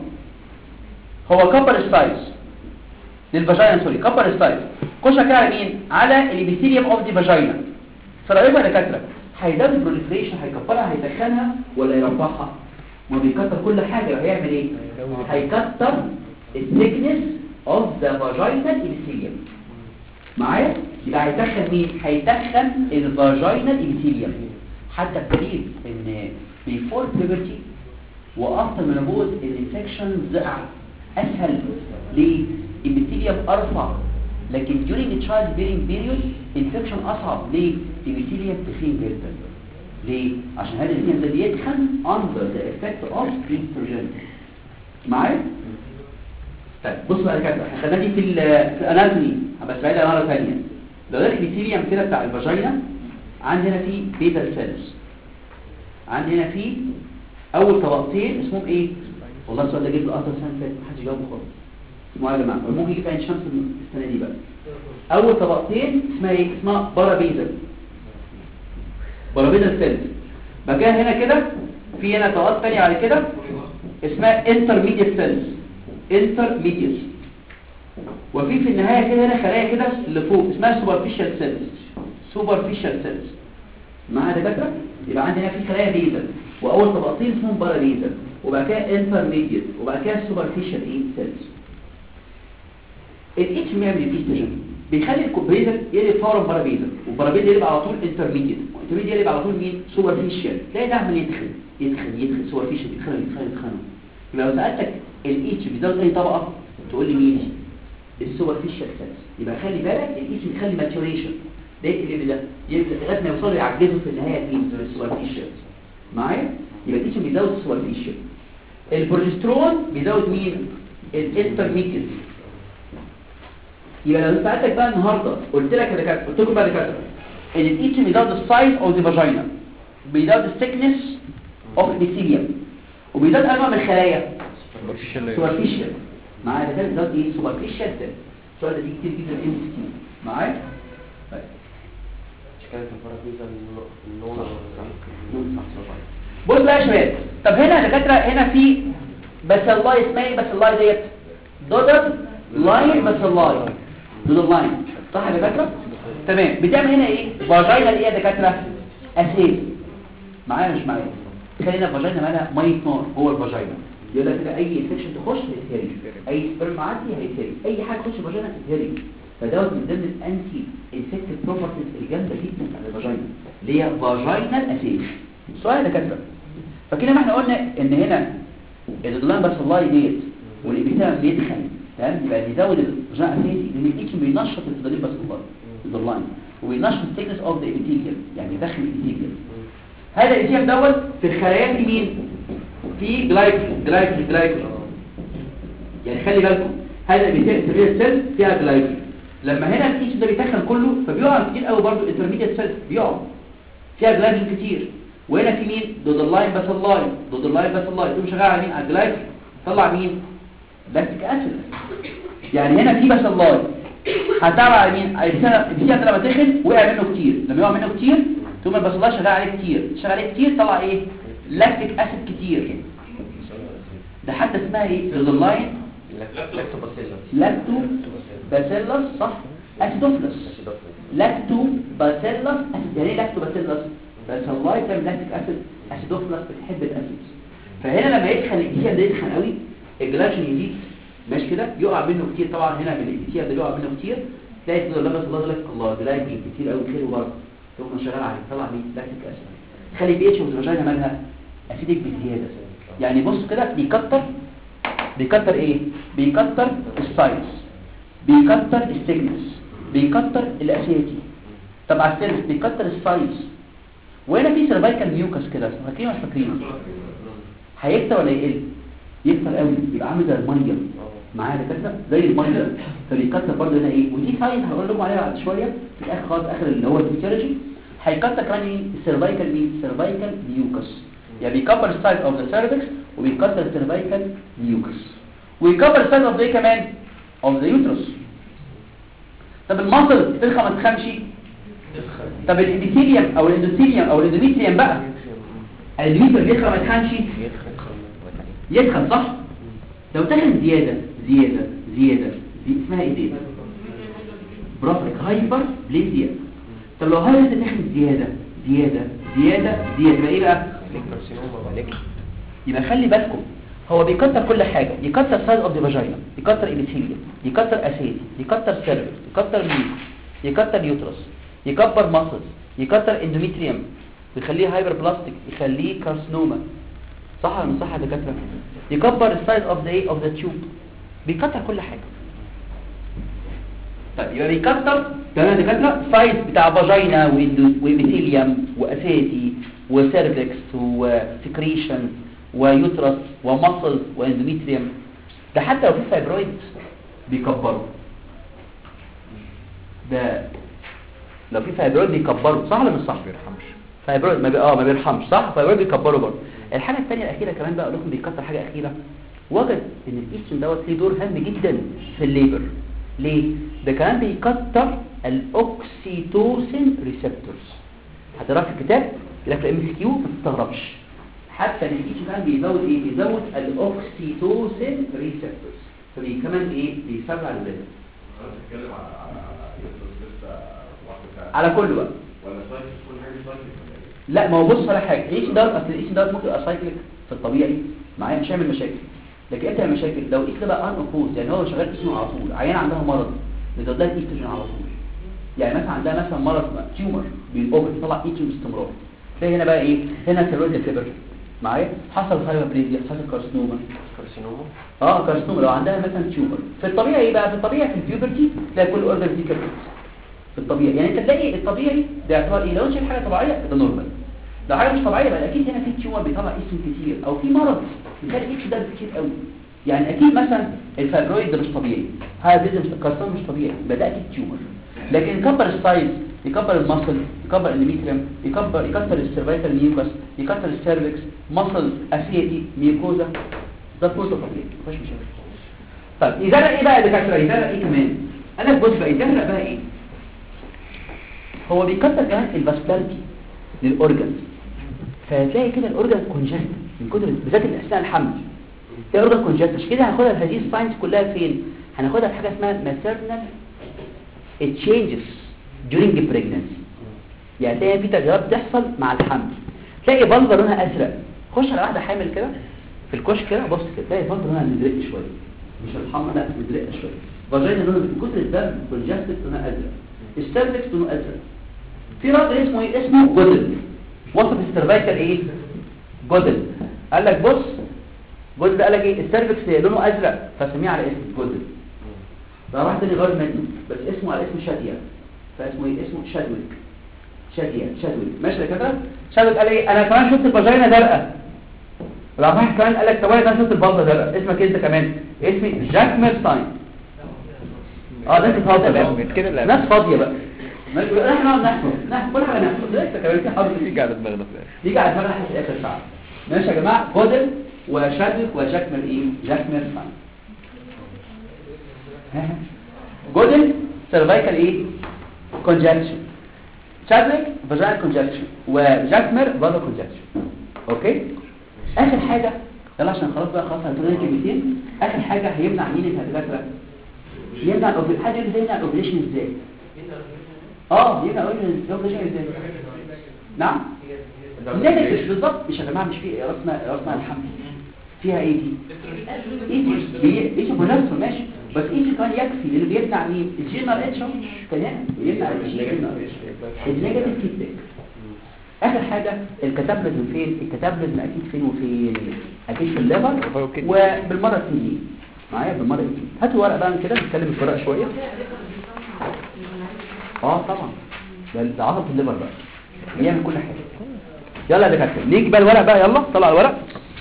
هو كبر السايز للفاجينا سوري كبر السايز خش كده على مين على الابيثيليوم اوف دي فاجينا فرايكم يا دكاتره هيزود البروليفريشن هيكبرها هيدخلها ولا يرفعها ما بيكتر كل حاجه هيعمل ايه هيكتر الثيكنس اوف ذا فاجينال ابيثيليوم معايا يبقى هيدخل مين هيدخل الفاجينال ابيثيليوم حتى بدليل ان بيفور بيبرتي وافتر منابوز الانفكشنز اسهل ليه الابيثيليوم ارفع لكن during the child bearing period infection اصعب ليه الابيثيليوم تخين جدا ليه عشان هذا الابيثيليوم ده بيدخن under the effect of estrogen معايا طيب بص بقى كده احنا خدنا دي في ال في الاناتومي بس بعيدها مره ثانيه لو ده الابيثيليوم كده بتاع الفاجينا عندنا فيه بيتا سيلز عندنا فيه اول طبقتين اسمهم ايه والله السؤال ده جيب له اصلا السنه اللي فاتت محدش جاوبه خالص اسمه يا جماعه ممكن يجيب عين شمس السنه دي بقى اول طبقتين اسمها ايه اسمها بارابيزل بارابيزل سيلز بقى كده هنا كده في هنا طبقات ثانيه على كده اسمها انترميديت سيلز انترميديت وفي في النهايه كده هنا خلايا كده لفوق اسمها سوبرفيشال سيلز سوبرفيشال سيلز معايا يا دكاتره يبقى عندنا في خلايا بيزل واول طبقتين اسمهم بارابيزل وبعد كده انترميديت وبعد كده سوبرفيشال ايه سيلز الاتش بيعمل الايستروجين بيخلي الكوبريزل يقلب فورا بارابيزل والبارابيزل يقلب على طول انترميديت والانترميديت يقلب على طول مين سوبرفيشال تلاقي ده عمال يدخل يدخل يدخل سوبرفيشال يدخل يدخل يدخل يبقى لو سالتك الاتش بيزود اي طبقه تقول لي مين السوبرفيشال سيلز يبقى خلي بالك الاتش بيخلي ماتيوريشن ده اللي ده يبدا لغايه ما يوصلوا يعجزوا في النهايه مين السوبرفيشال معايا يبقى الاتش بيزود السوبرفيشال البروجسترون بيزود مين الانترميديت يبقى لو سالتك بقى النهارده قلت لك يا دكاتره قلت لكم بقى يا دكاتره ان الاتش بيزود السايز اوف ذا فاجينا بيزود الثيكنس اوف الابيثيليوم وبيزود انواع من الخلايا سوبرفيشال معايا ده بيزود ايه سوبرفيشال السؤال ده فيه كتير جدا ام اس كيو معايا طيب كانت البارابيزا النون بص بقى يا شباب طب هنا يا دكاتره هنا في بس الله اسمها ايه بس الله ديت دودر لاين بس الله دودر لاين صح يا دكاتره تمام بتعمل هنا ايه فاجينا ايه يا دكاتره اسيد معايا مش معايا خلينا فاجينا مالها ميه نار جوه الفاجينا يقول لك كده اي انفكشن تخش هيتهري اي سبرم معدي هيتهري اي حاجه تخش الفاجينا هتتهري فدوت من ضمن الانتي انفكتيف بروبرتيز الجامده جدا بتاعت الفاجينا اللي هي فاجينال اسيد سؤال يا دكاتره فكده ما احنا قلنا ان هنا الغلام بس الله ديت والابتسام بيدخل تمام يبقى بيزود الفاجينا اسيد لان الايتش بينشط الفضلين بس الله اللاين وبينشط الثيكنس اوف ذا ابيثيليوم يعني يدخل الابيثيليوم هذا الابيثيليوم دوت في الخلايا في مين في جلايكوجين جلايكوجين جلايكوجين يعني خلي بالكم هذا الابيثيليوم سيل فيها جلايكوجين لما هنا الكيس ده بيتخن كله فبيقع كتير قوي برضه الانترميديت سيل بيقع فيها جلايكوجين كتير وهنا في مين ضد اللاين بس اللاين ضد اللاين بس اللاين تقوم شغال على مين على الجلايكوجين طلع مين لاكتيك اسيد يعني هنا في بس اللاين هتابع على مين البيسيا ده لما تخن وقع منه كتير لما يقع منه كتير تقوم البصلايه شغال عليه كتير شغال عليه كتير طلع ايه لاكتيك اسيد كتير ده حتى اسمها ايه ضد اللاين لاكتوباسيلس لاكتو باسيلس صح اسيدوفلس لاكتو باسيلس اسيد يعني ايه لاكتو باسيلس بس الله بتعمل لاكتيك اسيد اسيدوفلس بتحب الاسيد فهنا لما يدخل الابيثيال ده يدخل قوي الجلاكشن يزيد ماشي كده يقع منه كتير طبعا هنا من الابيثيال ده يقع منه كتير تلاقي كده لما الله يقول لك الله جلاكشن كتير قوي خير وبركه تقوم شغال عليه طلع مين لاكتيك اسيد خلي بي اتش والفاجينا مالها اسيدك بزياده يعني بص كده بيكتر بيكتر ايه بيكتر السايز بيكتر الثيكنس بيكتر الاسيتي طب على السيرفس بيكتر السايز وهنا في سيرفايكال ميوكس كده فاكرين ولا مش فاكرين هيكتر ولا يقل يكتر قوي يبقى عامل زي الميه معايا دكاتره زي الميه فبيكتر برضه هنا ايه ودي سايز هقول لكم عليها بعد شويه في الاخر خالص اخر اللي هو الفيتيولوجي هيكتر كمان مين السيرفايكال مين سيرفايكال ميوكس يعني بيكبر السايز اوف ذا سيرفكس وبيكتر السيرفايكال ميوكس ويكبر السايز اوف ذا كمان اوف ذا يوترس طب المصل ترخى ما تخمش طب الابيثيليوم او الاندوثيليوم او الاندوميتريوم بقى الاندوميتريوم بيرخى ما تخنش يدخل صح لو تخن زيادة زيادة زيادة دي اسمها ايه دي برافرك هايبر بليزيا طب لو هايبر تخن زيادة زيادة زيادة زيادة يبقى ايه بقى يبقى خلي بالكم هو بيكتر كل حاجة يكتر سايز اوف ذا فاجينا يكتر اليثيليوم يكتر اسيد يكتر سيرفكس يكتر ميل يكتر يوترس يكبر ماسلز يكتر اندوميتريوم ويخليه هايبر بلاستيك يخليه كارسنوما صح ولا مش صح يا دكاتره يكبر السايز اوف ذا ايه اوف ذا تيوب بيكتر كل حاجه طيب يبقى بيكتر تمام يا دكاتره سايز بتاع فاجينا وابيثيليوم واسيتي وسيرفكس وسكريشن ويوترس ومصل واندوميتريوم ده حتى لو في فايبرويد بيكبروا ده لو في فايبرويد بيكبروا صح ولا مش صح بيرحمش فايبرويد ما بي... اه ما بيرحمش صح فايبرويد بيكبروا برضه الحاجه الثانيه الاخيره كمان بقى اقول لكم بيكتر حاجه اخيره وجد ان الايستروجين دوت ليه دور هام جدا في الليبر ليه ده كمان بيكتر الاوكسيتوسين ريسبتورز هتقرا في الكتاب يقول لك ام اس كيو ما تستغربش حتى الايستروجين كمان بيزود ايه بيزود الاوكسيتوسين ريسبتورز فكمان ايه بيسرع الليبر بتتكلم على على لسه واحده على كله بقى ولا سايكل كل حاجه سايكل ولا ايه؟ لا ما هو بص على حاجه الايش دوت اصل الايش دوت ممكن يبقى سايكليك في الطبيعي معايا مش هيعمل مشاكل لكن امتى يعمل مشاكل لو الايش ده بقى ان اوبوز يعني هو شغال اسمه على طول عيان عندها مرض بتديها الايستروجين على طول يعني مثلا عندها مثلا مرض تيومر بينقبض يطلع ايستروجين باستمرار تلاقي هنا بقى ايه هنا ثيرويد فيبر معايا حصل هايبريديا حصل كارسنوما كارسينوما اه كارسنوما لو عندها مثلا تيومر في الطبيعي ايه بقى في الطبيعي في البيوبرتي تلاقي كل اوردر دي كده في الطبيعي يعني انت تلاقي الطبيعي ده يعتبر ايه لو انت شايف حاجه طبيعيه ده نورمال لو حاجه مش طبيعيه بقى اكيد هنا في تيومر بيطلع اسم كتير او في مرض بيخلي اسم ده كتير قوي يعني اكيد مثلا الفايبرويد ده مش طبيعي هذا الكارسنوما مش طبيعي يبقى ده اكيد تيومر لكن يكبر السايز يكبر المصل يكبر الاندوميتريوم يكبر يكسر السيرفايكال ميوكس يكسر السيرفكس مصل اسيتي ميوكوزا ده كله طبيعي مفيش مشاكل طيب يزرع ايه بقى يا دكاتره يزرع ايه كمان انا بص بقى يزرع بقى ايه هو بيكتر كمان الفاسكولاريتي للاورجنز فهتلاقي كده الاورجن كونجست من كتر بالذات اثناء الحمل تلاقي الاورجن كونجست عشان كده هناخدها هذه الساينس كلها فين هناخدها في حاجه اسمها maternal changes during pregnancy يعني تلاقي في تغيرات بتحصل مع الحمل تلاقي بلبه لونها ازرق خش على واحده حامل كده في الكشك كده بص كده تلاقي فتره هنا مزرق شويه مش الحمرا لا مزرق شويه فاجينا لونه من كتر الدم كونجستد لونها ازرق السيرفكس لونه ازرق في راجل اسمه ايه اسمه جودل وصف السيرفايكال ايه جودل قال لك بص جودل قال لك ايه السيرفكس لونه ازرق فسميه على اسم جودل ده راح تاني غير منه بس اسمه على اسم شادية فاسمه ايه اسمه شادويك شادية شادويك ماشي كده شادويك قال ايه انا كمان شفت الفاجينا زرقاء راح واحد كمان قال لك طب انا شفت البلطه زرقاء اسمك انت كمان اسمي جاك ميرستاين اه ده انت فاضي بقى من كده لا. ناس فاضيه بقى ما- احنا نقعد نحفظ نحفظ كل حاجه نحفظ لسه كمان في حرف تيجي على دماغنا في الآخر. نيجي على الفرق في الاخر ساعه ماشي يا جماعه جودل وشادويك وجاك مير ايه جاك ميرستاين جودل سيرفايكال ايه كونجكشن شادويك فاجينال كونجكشن وجاكمر بابا كونجكشن اوكي اخر حاجه يلا عشان خلاص بقى خلاص هتقول لي كلمتين اخر حاجه هيمنع مين الهدفات يمنع الأوبريشن حد يقول لي يمنع الاوبريشن ازاي اه يمنع الاوبريشن ازاي نعم نيجاتيف بالظبط مش يا جماعه مش في راسنا راسنا الحمل فيها ايه دي ايجي بي- ايجي بنفسه ماشي بس ايجي كان يكفي لانه بيمنع مين الجينال اتش كمان بيمنع الجينال النيجاتيف فيدباك اخر حاجه الكتابلزم فين الكتابلزم اكيد فين وفين اكيد في الليفر وبالمره تيجي معايا بالمره تيجي هاتوا ورق بقى من كده نتكلم في الورق شويه اه طبعا ده ده عضله الليفر بقى بيعمل كل حاجه يلا يا دكاتره نيجي بقى الورق بقى يلا طلع الورق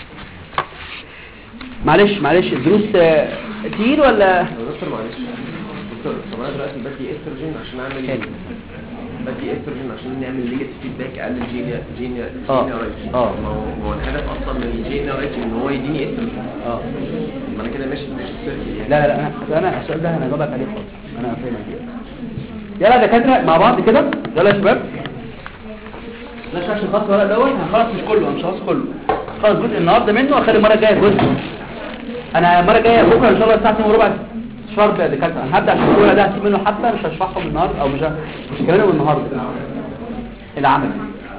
معلش معلش الدروس آه، تقيل ولا دكتور معلش دكتور طب انا دلوقتي بدي استروجين عشان اعمل بدي استروجين عشان نعمل نيجاتيف فيدباك اقلل جينيا جينيا آه. جينيا رايت آه. ما هو ما هو الهدف اصلا من الجينيا رايت ان هو يديني استروجين اه ما انا كده ماشي ماشي السيركل يعني لا لا لا انا انا السؤال ده انا هجاوبك عليه خالص انا فاهمك يلا يا دكاتره مع بعض كده يلا يا شباب لا عشان خلاص الورق دوت هنخلص مش كله مش هخلص كله خلاص جزء النهارده منه واخلي المره الجايه جزء انا المره الجايه بكره ان شاء الله الساعه 2 وربع شرب يا دكاتره انا هبدا عشان الورق ده هسيب منه حبه مش هشرحهم النهارده او مش ه- مش هكملهم النهارده العمل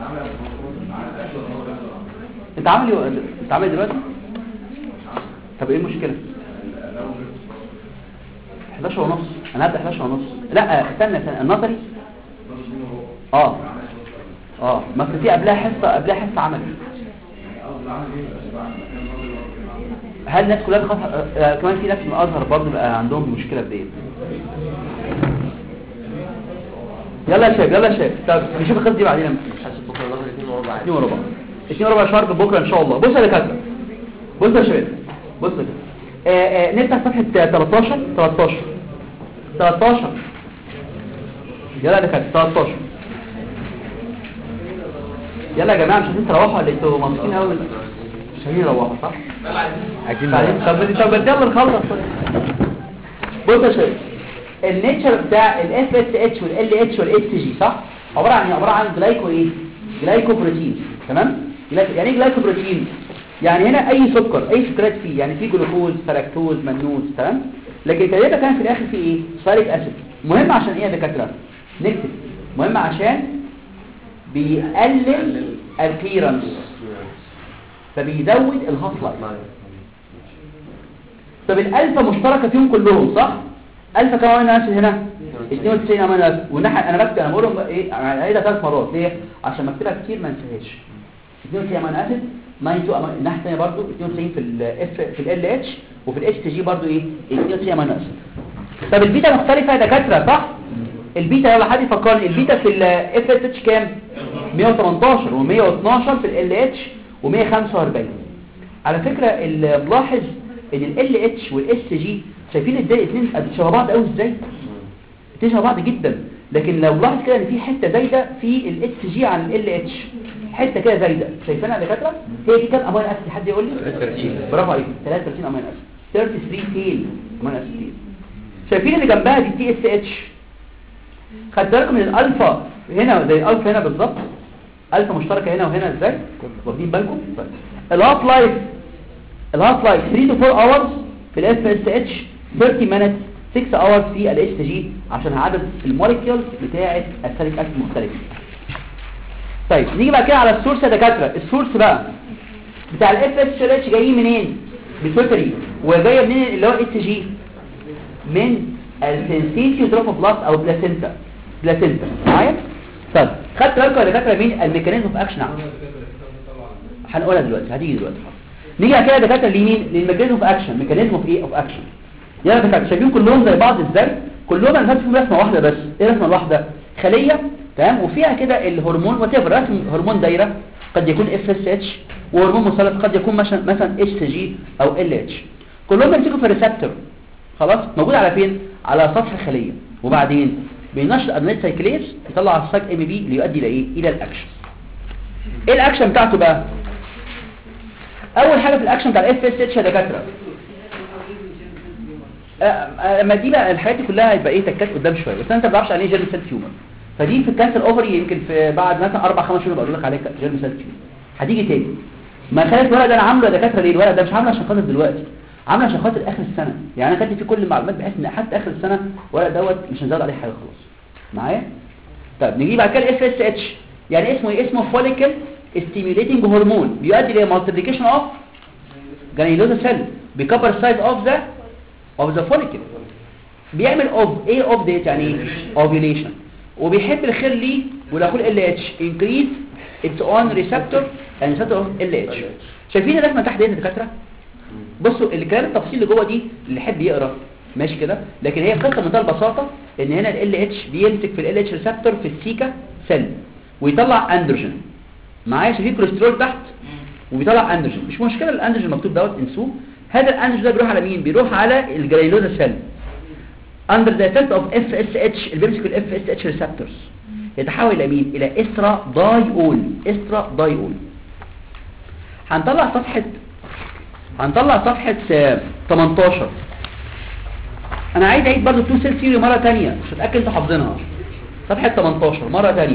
انت عامل ايه انت عامل إيه دلوقتي طب ايه المشكله 11 ونص انا هبدا 11 ونص لا استنى استنى النظري اه اه ما كان في قبلها حصه قبلها حصه عملي هل الناس كلها خاصة آه آه، كمان في ناس من الازهر برضه بقى عندهم مشكله بديت يلا يا شباب يلا يا شباب طب نشوف الخط دي بعدين حاسس بكره نظري 2 وربع اتنين وربع اتنين وربع شهر بكره ان شاء الله بص يا دكاتره بص يا شباب بص كده آه آه نفتح صفحه 13 13 13 يلا يا دكاتره 13 يلا يا جماعه مش عايزين تروحوا ولا انتوا مبسوطين قوي مش عايزين يروحوا صح عايزين بعدين طب طب يلا نخلص بص يا شباب النيتشر بتاع الاف اس اتش والال اتش والاتش جي صح عباره عن ايه عباره عن جلايكو ايه جلايكو بروتين تمام جلايكو- يعني ايه جلايكو بروتين يعني هنا اي سكر اي سكريات فيه يعني فيه جلوكوز فلاكتوز منوز تمام لكن كده كان في الاخر فيه ايه ساليك اسيد مهم عشان ايه يا دكاتره نكتب مهم عشان بيقلل الكليرنس فبيزود الهاف لايف طب الالفا مشتركه فيهم كلهم صح الفا كم امينو اسيد هنا 92 امينو اسيد والناحيه انا بكتب انا بقولهم بقى ايه انا هعيدها ثلاث مرات ليه عشان بكتبها كتير ما انساهاش 92 امينو اسيد 92 أمينو- الناحيه الثانيه برضو 92 في الاف في ال اتش وفي الاتش تي جي برضو ايه 92 امينو اسيد طب البيتا مختلفه يا دكاتره صح البيتا يلا حد يفكرني البيتا في الاف اس اتش كام 118 و112 في ال اتش و145 على فكرة اللي بلاحظ ان ال اتش والاس جي شايفين ازاي الاثنين شبه بعض قوي ازاي الاثنين شبه بعض جدا لكن لو لاحظ كده ان في حته زايده في الاس جي عن ال اتش حته كده زايده شايفينها يا دكاتره هي دي كام امينو اسيد حد يقول لي 33 برافو عليك 33 امينو اسيد 33 تيل امينو اسيد تيل شايفين اللي جنبها دي تي اس اتش خدت بالكم من الالفا هنا زي الالفا هنا بالظبط الفا مشتركه هنا وهنا ازاي واخدين بالكم طيب. الهاف لايف الهاف لايف 3 to 4 hours في الاف اس اتش 30 minutes 6 hours في الاس جي عشان عدد الموليكيولز بتاعه الساليك اسيد مختلفه طيب نيجي بقى كده على السورس يا دكاتره السورس بقى بتاع الاف اس اتش جاي منين بيتوتري وجايه منين اللي هو اس جي من السنسيتيو دروفوبلاست او بلاسينتا بلاسينتا معايا طب خدت بالكم يا دكاتره مين الميكانيزم اوف اكشن هنقولها دلوقتي هتيجي دلوقتي حاضر. نيجي على كده يا دكاتره لمين للميكانيزم اوف اكشن ميكانيزم اوف ايه اوف اكشن يلا يا دكاتره شايفين كلهم زي بعض ازاي كلهم انا فيهم رسمه واحده بس ايه الرسمه الواحده خليه تمام وفيها كده الهرمون وات رسم هرمون دايره قد يكون اف اس اتش وهرمون مثلث قد يكون مثلا مثلا اتش سي جي او ال اتش كلهم بيمسكوا في الريسبتور خلاص موجود على فين على سطح الخليه وبعدين بينشط ادرينال سايكليز يطلع على السايك ام بي اللي يؤدي الى ايه الى الاكشن ايه الاكشن بتاعته بقى اول حاجه في الاكشن بتاع الاف اس اتش يا دكاتره اما دي بقى الحاجات دي كلها هيبقى ايه تكات قدام شويه بس انت ما تعرفش عليه جيرم سيل تيومر فدي في الكانسر اوفري يمكن في بعد مثلا اربع خمس شهور بقول لك عليه جيرم سيل تيومر هتيجي تاني ما خلت الورق ده انا عامله يا دكاتره ليه الورق ده مش عامله عشان خاطر دلوقتي عامله عشان خاطر اخر السنه يعني انا كاتب فيه كل المعلومات بحيث ان حتى اخر السنه الورق دوت مش هنزود عليه حاجه خلاص معايا طب نيجي بعد كده الاف اس اتش يعني اسمه ايه اسمه فوليكل ستيميوليتنج هرمون بيؤدي الى مالتيبليكيشن اوف جرانيولوزا سيل بيكبر السايز اوف ذا اوف ذا فوليكل بيعمل اوف ايه اوف ديت يعني ايه اوفيوليشن وبيحب الخير ليه ودخول ال اتش انكريز اتس اون ريسبتور يعني ريسبتور اوف ال اتش شايفين الرسمه تحت دي يا دكاتره بصوا الكلام التفصيل اللي جوه دي اللي يحب يقرا ماشي كده لكن هي قصه بمنتهى البساطه ان هنا ال اتش بيمسك في ال اتش ريسبتور في السيكا سيل ويطلع اندروجين معايا شايفين كوليسترول تحت وبيطلع اندروجين مش مشكله الاندروجين المكتوب دوت انسوه هذا الاندروجين ده بيروح على مين بيروح على الجرانيولوزا سيل under the effect of FSH اللي بيمسك ال FSH receptors يتحول الى مين الى استرا دايول استرا دايول هنطلع صفحة هنطلع صفحة آه، 18 انا عايز اعيد برضو تو سيل ثيوري مرة تانية مش هتأكد انتوا حافظينها صفحة 18 مرة تانية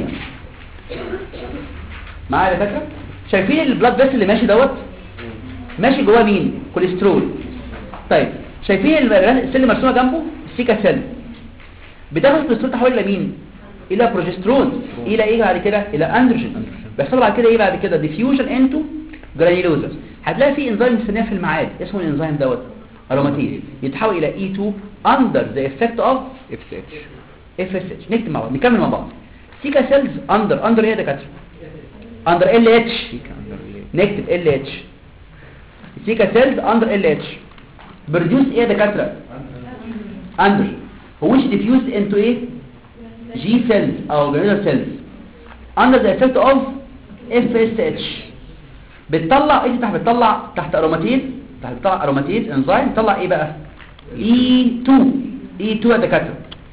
معايا يا فاكرة شايفين البلاد فيسل اللي ماشي دوت ماشي جواه مين كوليسترول طيب شايفين ال- السيل اللي مرسومه جنبه السيكا سيل بتاخد الكوليسترول تحول الى مين الى بروجسترون الى ايه بعد كده الى اندروجين بيحصل بعد كده ايه بعد كده ديفيوجن انتو جرانيولوزا هتلاقي في انزيم مستنيه في الميعاد اسمه الانزيم دوت اروماتيز يتحول الى اي 2 اندر ذا افكت اوف اف سي اتش اف اس اتش نكتب مع بعض نكمل مع بعض سيكا سيلز اندر اندر ايه يا دكاتره اندر ال اتش نكتب ال اتش سيكا سيلز اندر ال اتش بروديوس ايه يا دكاتره اندر which diffused into ايه جي سيلز او جرانيولار سيلز under the effect of FSH بتطلع ايه تحت بتطلع تحت اروماتيز تحت بتطلع اروماتيز انزيم بتطلع ايه بقى E2 E2 يا دكاتره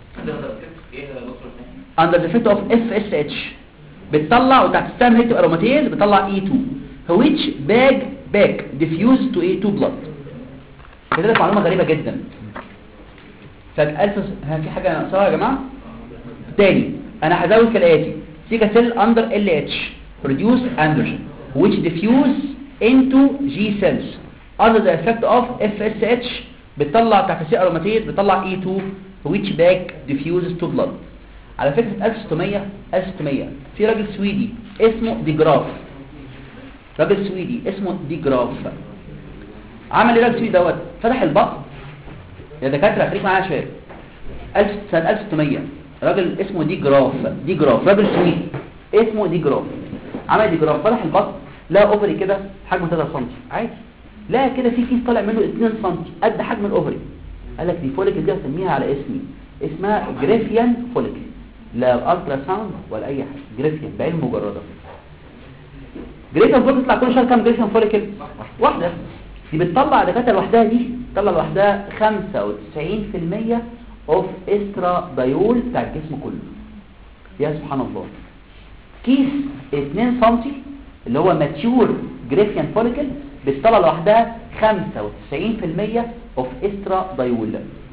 under the effect of FSH بتطلع وتحت ستام هيتو اروماتيز بتطلع E2 which bag back diffuse to A2 blood كده معلومه غريبه جدا سنة 1000 ها في حاجه ناقصاها يا جماعه تاني انا هزود كالاتي سيكا سيل اندر ال اتش produce androgen which diffuse into G cells under the effect of FSH بتطلع تحت سي اروماتيز بتطلع E2 which back diffuses to blood على فكرة 1600 1600 في راجل سويدي اسمه دي جراف راجل سويدي اسمه دي جراف عمل ايه راجل سويدي دوت فتح البطن يا دكاتره خليك معايا شويه 1000 سنه 1600 راجل اسمه دي جراف دي جراف راجل سويدي اسمه دي جراف عمل دي جراف فتح البطن لقى اوفري كده حجمه 3 سم عادي لقى كده في كيس طالع منه 2 سم قد حجم الاوفري قال لك دي فوليكل دي هسميها على اسمي اسمها جريفيان فوليكل لا الترا ساوند ولا اي حاجه جريفيان بعين مجرده جريفيان فوليكل تطلع كل شهر كام جريفيان فوليكل واحده دي بتطلع دكاتره لوحدها دي بتطلع لوحدها 95% اوف استرا دايول بتاع الجسم كله يا سبحان الله كيس 2 سم اللي هو ماتيور جريفيان فوليكل بتطلع لوحدها 95% اوف استرا دايول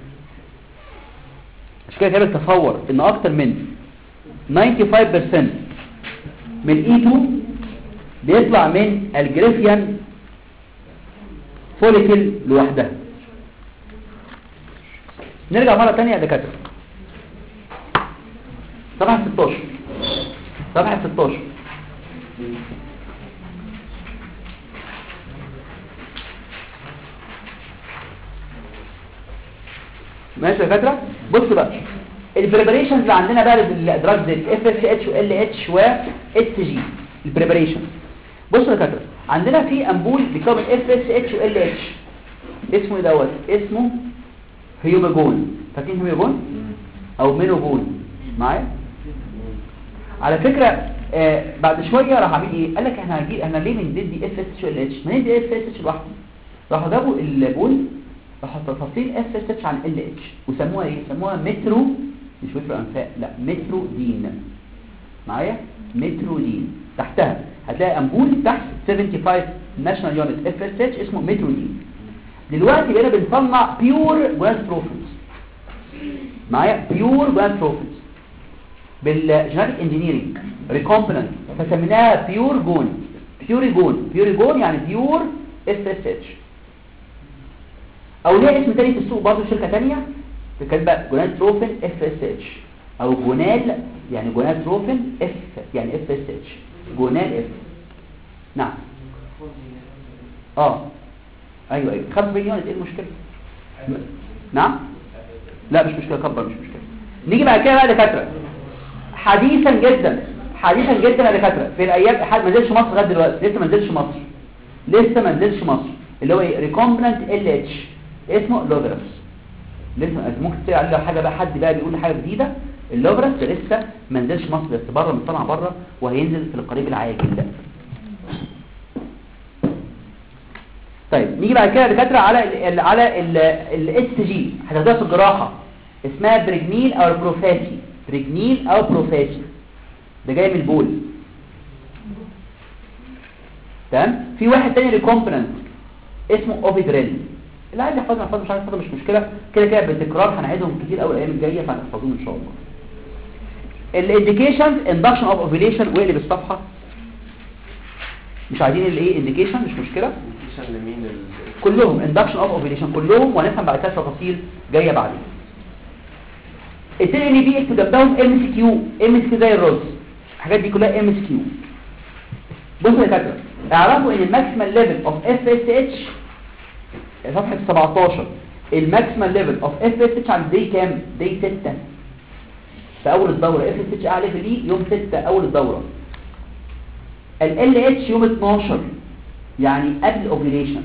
مش كده كده تصور ان اكتر من 95% من اي 2 بيطلع من الجريفيان فوليكل لوحدها نرجع مرة تانية يا دكاترة صفحة 16 صفحة 16 ماشي يا دكاتره بص بقى البريبريشنز اللي عندنا بقى للدراجز اف اس اتش وال اتش و اتش جي البريبريشن بص يا دكاتره عندنا في امبول بيكون اف اس اتش وال اتش اسمه ايه دوت اسمه هيوماجون فاكرين هيوماجون او مينوجون معايا على فكره آه بعد شويه راح اعمل ايه قال لك احنا هنجيب احنا ليه بندي اف اس اتش وال اتش ما ندي اف اس اتش لوحده راحوا جابوا البول راحوا تفاصيل اف اس اتش عن ال اتش وسموها ايه سموها مترو مش مترو انفاق لا مترو دين معايا مترو دين تحتها هتلاقي امبول تحت 75 ناشونال يونت اف اس اتش اسمه مترو دين دلوقتي بقينا بنصنع بيور جلاستروفينز معايا بيور جلاستروفينز بالجينيتك انجينيرنج ريكومبوننت فسميناها بيور جون بيوري جون بيوري جون يعني بيور اف اس اتش او ليها اسم تاني في السوق برضه شركه ثانيه بتبقى جونال تروفين اف اس اتش او جونال يعني جونال تروفين اف يعني اف اس اتش جونال اف نعم اه ايوه ايوه 5 مليون ايه المشكله نعم لا مش مشكله كبر مش مشكله نيجي بعد كده بقى دكاتره حديثا جدا حديثا جدا يا دكاتره في الايام حد ما نزلش مصر لغايه دلوقتي لسه ما نزلش مصر لسه ما نزلش مصر اللي هو ايه ريكومبننت ال اتش اسمه لوجرس لسه ممكن تلاقي لو حاجه بقى حد بقى بيقول حاجه جديده اللوجرس ده لسه ما نزلش مصر بس بره مطلع بره وهينزل في القريب العاجل ده طيب نيجي بعد كده يا دكاتره على ال على الاس جي هتاخدوها في الجراحه اسمها بريجنيل او بروفاسي بريجنيل او بروفاسي ده جاي من البول تمام في واحد تاني ريكومبوننت اسمه اوفيدريل اللي عايز يحفظه يحفظه مش عايز يحفظه مش مشكله كده كده بالتكرار هنعيدهم كتير قوي الايام الجايه فهتحفظوهم ان شاء الله الانديكيشنز اندكشن اوف اوفيليشن واقلب الصفحه مش عايزين الايه انديكيشن مش مشكله عشان لمين ال... كلهم اندكشن اوف اوفيليشن كلهم وهنفهم بعد كده تفاصيل جايه بعدين التاني ان بي اكتب جنبهم ام اس كيو ام اس كيو زي الرز الحاجات دي كلها ام اس كيو بصوا يا دكاتره اعرفوا ان الماكسيمال ليفل اوف اف اس اتش صفحه 17 الماكسيمال ليفل اوف اف اس اتش عند دي كام دي 6 في اول الدوره اف اس اتش اعلى ليفل ليه يوم 6 اول الدوره ال ال اتش يوم 12 يعني قبل الاوفيليشن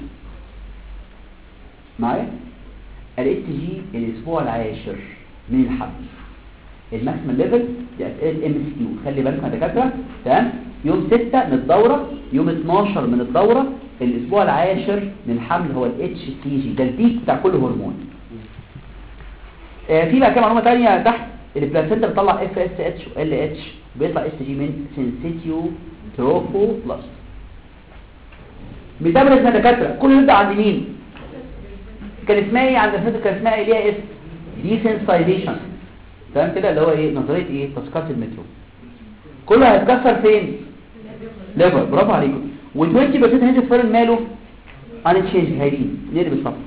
معايا ال اتش جي الاسبوع العاشر من الحمل الماكسيمال ليفل دي اسئله ام اس كيو خلي بالكم يا دكاتره تمام يوم 6 من الدوره يوم 12 من الدوره الاسبوع العاشر من الحمل هو الاتش سي جي ده البيك بتاع كل هرمون آه في بقى كام معلومه ثانيه تحت البلاسينتا بتطلع اف اس اتش وال اتش بيطلع اس جي من سينسيتيو تروفو بلس ميتابوليزم يا دكاتره كل يبدا عند مين كان اسمها ايه عند الفاتر كان اسمها ايه ليها اسم ديسنسايزيشن تمام كده اللي هو ايه نظريه ايه تذكره المترو كله هيتكسر فين ليفر برافو عليكم و20% هيدي فيرن ماله ان تشينج هايلين نقلب الصفحه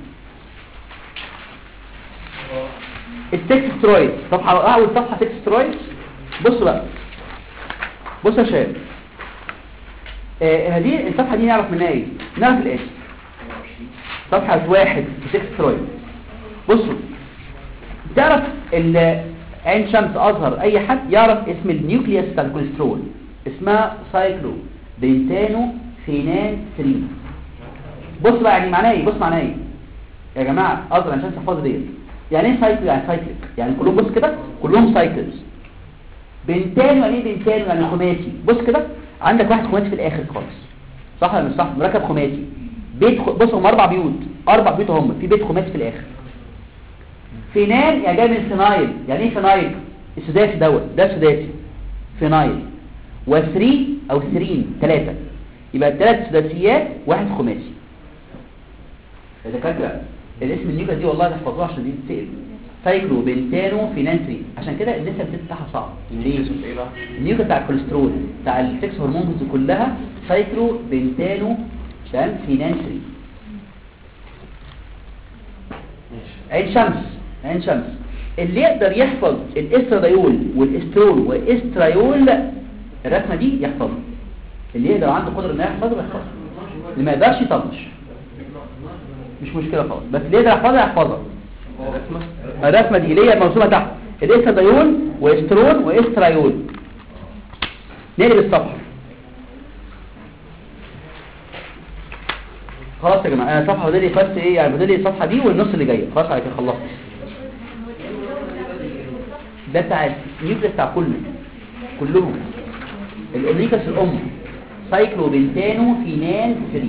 السكس سترويد صفحه اول صفحه سكس سترويد بصوا بقى بصوا يا شباب آه هذه الصفحه دي نعرف منها ايه نعرف الاسم صفحه واحد في سكس سترويد بصوا تعرف عين شمس اظهر اي حد يعرف اسم النيوكليوس بتاع الكوليسترول اسمها سايكلو بنتانو فينان 3 بص بقى يعني معناه ايه بص معناه ايه يا جماعه اظهر عشان تحفظوا ديت يعني ايه سايكلو يعني سايكليك يعني كلهم بص كده كلهم سايكلز بنتانو يعني ايه بنتانو يعني خماسي بص كده عندك واحد خماسي في الاخر خالص صح ولا مش صح مركب خماسي بيت خ... بص هم اربع بيوت اربع بيوت هم في بيت خماسي في الاخر فينال يعني جاي من فينايل يعني ايه فينايل السداسي دوت ده سداسي فينايل و3 او سرين ثلاثة يبقى ثلاث سداسيات واحد خماسي اذا كانت الاسم النيوكا دي والله تحفظوها عشان دي تتسال سايكلو بنتانو فينانسري عشان كده النسب بتاعها صعب ليه ايه بقى النيوكا بتاع الكوليسترول بتاع السكس هرمونز كلها سايكلو بنتانو تمام فينانسري عين شمس عين شمس اللي يقدر يحفظ الاستراديول والاسترول والاستريول الرسمه دي يحفظها اللي يقدر عنده قدره انه يحفظه يحفظه اللي ما يقدرش يطنش مش مشكله خالص بس اللي يقدر يحفظها يحفظها الرسمه دي اللي هي مرسومه تحت الاستراديول واسترون واسترايول نقلب الصفحه خلاص يا جماعه انا الصفحه فاضل لي بس ايه يعني فاضل لي الصفحه دي والنص اللي جاي خلاص على كده خلصت ده بتاع النيوكليس بتاع كله كلهم الاونيكس الام سايكلوبنتانو فينال 3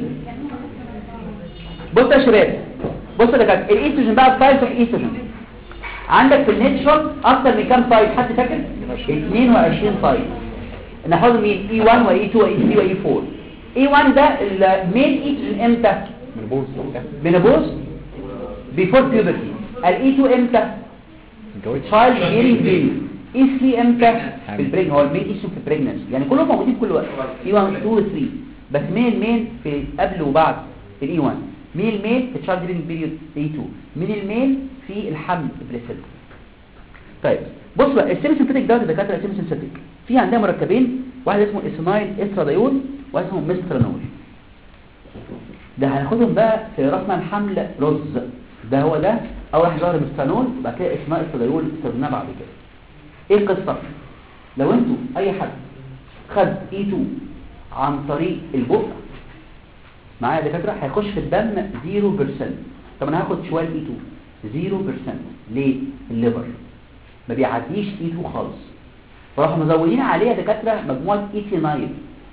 بص يا شباب بص يا كابتن الايستروجين بقى سايت اوف ايستروجين عندك في النيتشر اكتر من كام سايت حد فاكر 22 سايت ناخد مين اي 1 واي 2 واي 3 واي 4 اي 1 ده المين ايستروجين امتى منبوذ بنبوز بيفور بيوبرتي الاي 2 امتى الجواز تشايلد هيرنج بيبي اي 3 امتى في البريج هو المين ايشو في البريجنسي يعني كلهم موجودين كل وقت اي 1 2 و 3 بس مين المين في قبل وبعد الاي 1 مين المين في تشايلد هيرنج بيريود اي 2 مين المين في الحمل البريسل طيب بص بقى السيمسيمتيك ده دكاتره السيمسيمتيك في عندنا مركبين واحد اسمه اسمايل استراديول واحد اسمه مسترانول ده هناخدهم بقى في رسم الحمل رز ده هو ده اول واحد ظهر مستانول بعد كده اسماء استراديول استخدمناه بعد كده ايه القصه لو انتوا اي حد خد اي 2 عن طريق البق معايا يا دكاتره هيخش في الدم 0% طب انا هاخد شويه اي 2 0% ليه الليفر ما بيعديش اي 2 خالص فراحوا مزودين عليه يا دكاتره مجموعه ايثينايل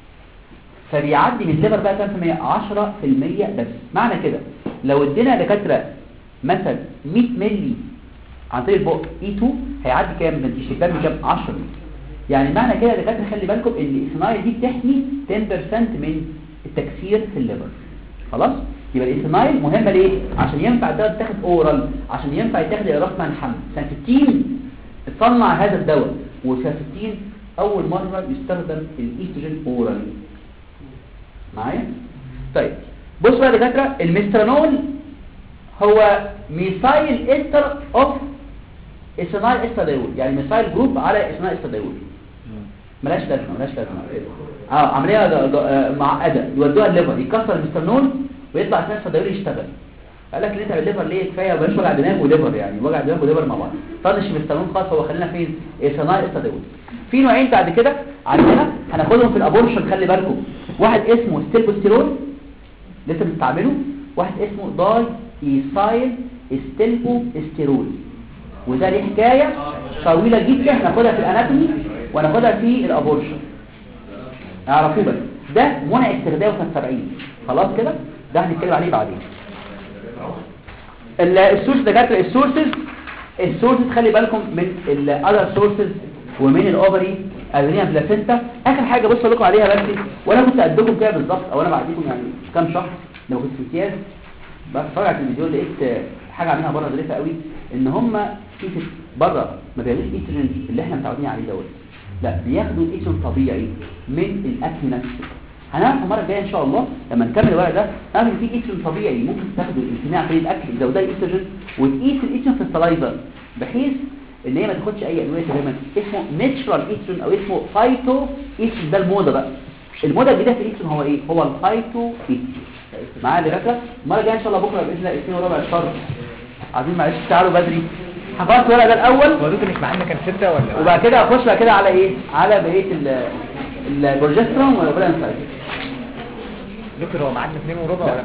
فبيعدي من الليفر بقى كام في المية 10% بس معنى كده لو ادينا يا دكاتره مثلا 100 مللي عن طريق البق اي 2 هيعدي كام من الدم كام 10 يعني معنى كده يا دكاتره خلي بالكم ان الايثينايل دي بتحمي 10% من التكسير في الليفر خلاص يبقى الايثينايل مهمه ليه عشان ينفع ده تاخد اورال عشان ينفع يتاخد اقراص مع الحمل سنه 60 اتصنع هذا الدواء وسنه 60 اول مره يستخدم الايستروجين اورال معايا طيب بص بقى يا دكاتره المسترانول هو ميثايل استر اوف ايثينايل استراديول يعني ميثايل جروب على ايثينايل استراديول ملاش لازمه ملاش لازمه اه عمليه د- د- آه، معقده يودوها الليفر يكسر المسترانول ويطلع اثناء استراديول يشتغل قال لك انت الليفر ليه كفايه بلاش وجع دماغ وليفر يعني وجع دماغ وليفر مع بعض طنش المسترانول خالص هو خلينا فين ايثينايل استراديول في نوعين بعد كده عندنا هناخدهم في الابورشن خلي بالكم واحد اسمه ستيلبوستيرول لسه بنستعمله واحد اسمه داي ايسايل ستيلبو استيرول وده ليه حكايه طويله جدا هناخدها في الاناتومي وناخدها في الابورشن اعرفوه بس ده منع استخدامه سنه 70 خلاص كده ده هنتكلم عليه بعدين ال- السورس دكاتره السورسز السورسز خلي بالكم من الاذر سورسز ومن الاوفري ادرينا بلاسنتا اخر حاجه بصوا لكم عليها بس وانا كنت قدكم كده بالظبط او انا بعديكم يعني كام شهر لو كنت في امتياز بتفرج على التلفزيون لقيت حاجه عاملينها بره ظريفه قوي ان هم في بره ما بيعملوش ايستروجين اللي احنا متعودين عليه دوت لا بياخدوا الايستروجين طبيعي من الاكل نفسه هنعرف المره الجايه ان شاء الله لما نكمل الورق ده نعرف ان في ايستروجين طبيعي ممكن تاخده الامتناع عن طريق الاكل اذا ده ايستروجين وتقيس الايستروجين في السلايفا بحيث ان هي ما تاخدش اي ادويه تماما اسمه ناتشرال ايستروجين او اسمه فايتو ايستروجين ده الموضه بقى الموضه الجديده في الايستروجين هو ايه هو الفايتو ايستروجين معايا يا دكاتره المره الجايه ان شاء الله بكره باذن الله 2 وربع الشهر عايزين معلش تعالوا بدري حفظت الورق ده الاول هو دكتور مش معانا كان ستة ولا وبعد كده اخش بعد كده على ايه على بقيه ال- البروجسترون والبرانسايد دكتور هو معانا اتنين وربع ولا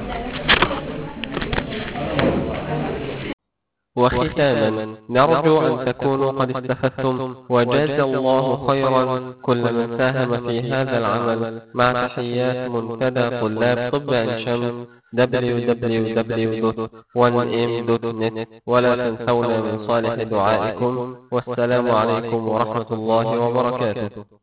وختاما نرجو أن تكونوا قد استفدتم وجاز الله خيرا كل من ساهم في هذا العمل مع تحيات منتدى طلاب طب عين شمس www.1m.net ولا تنسونا من صالح دعائكم والسلام عليكم ورحمة الله وبركاته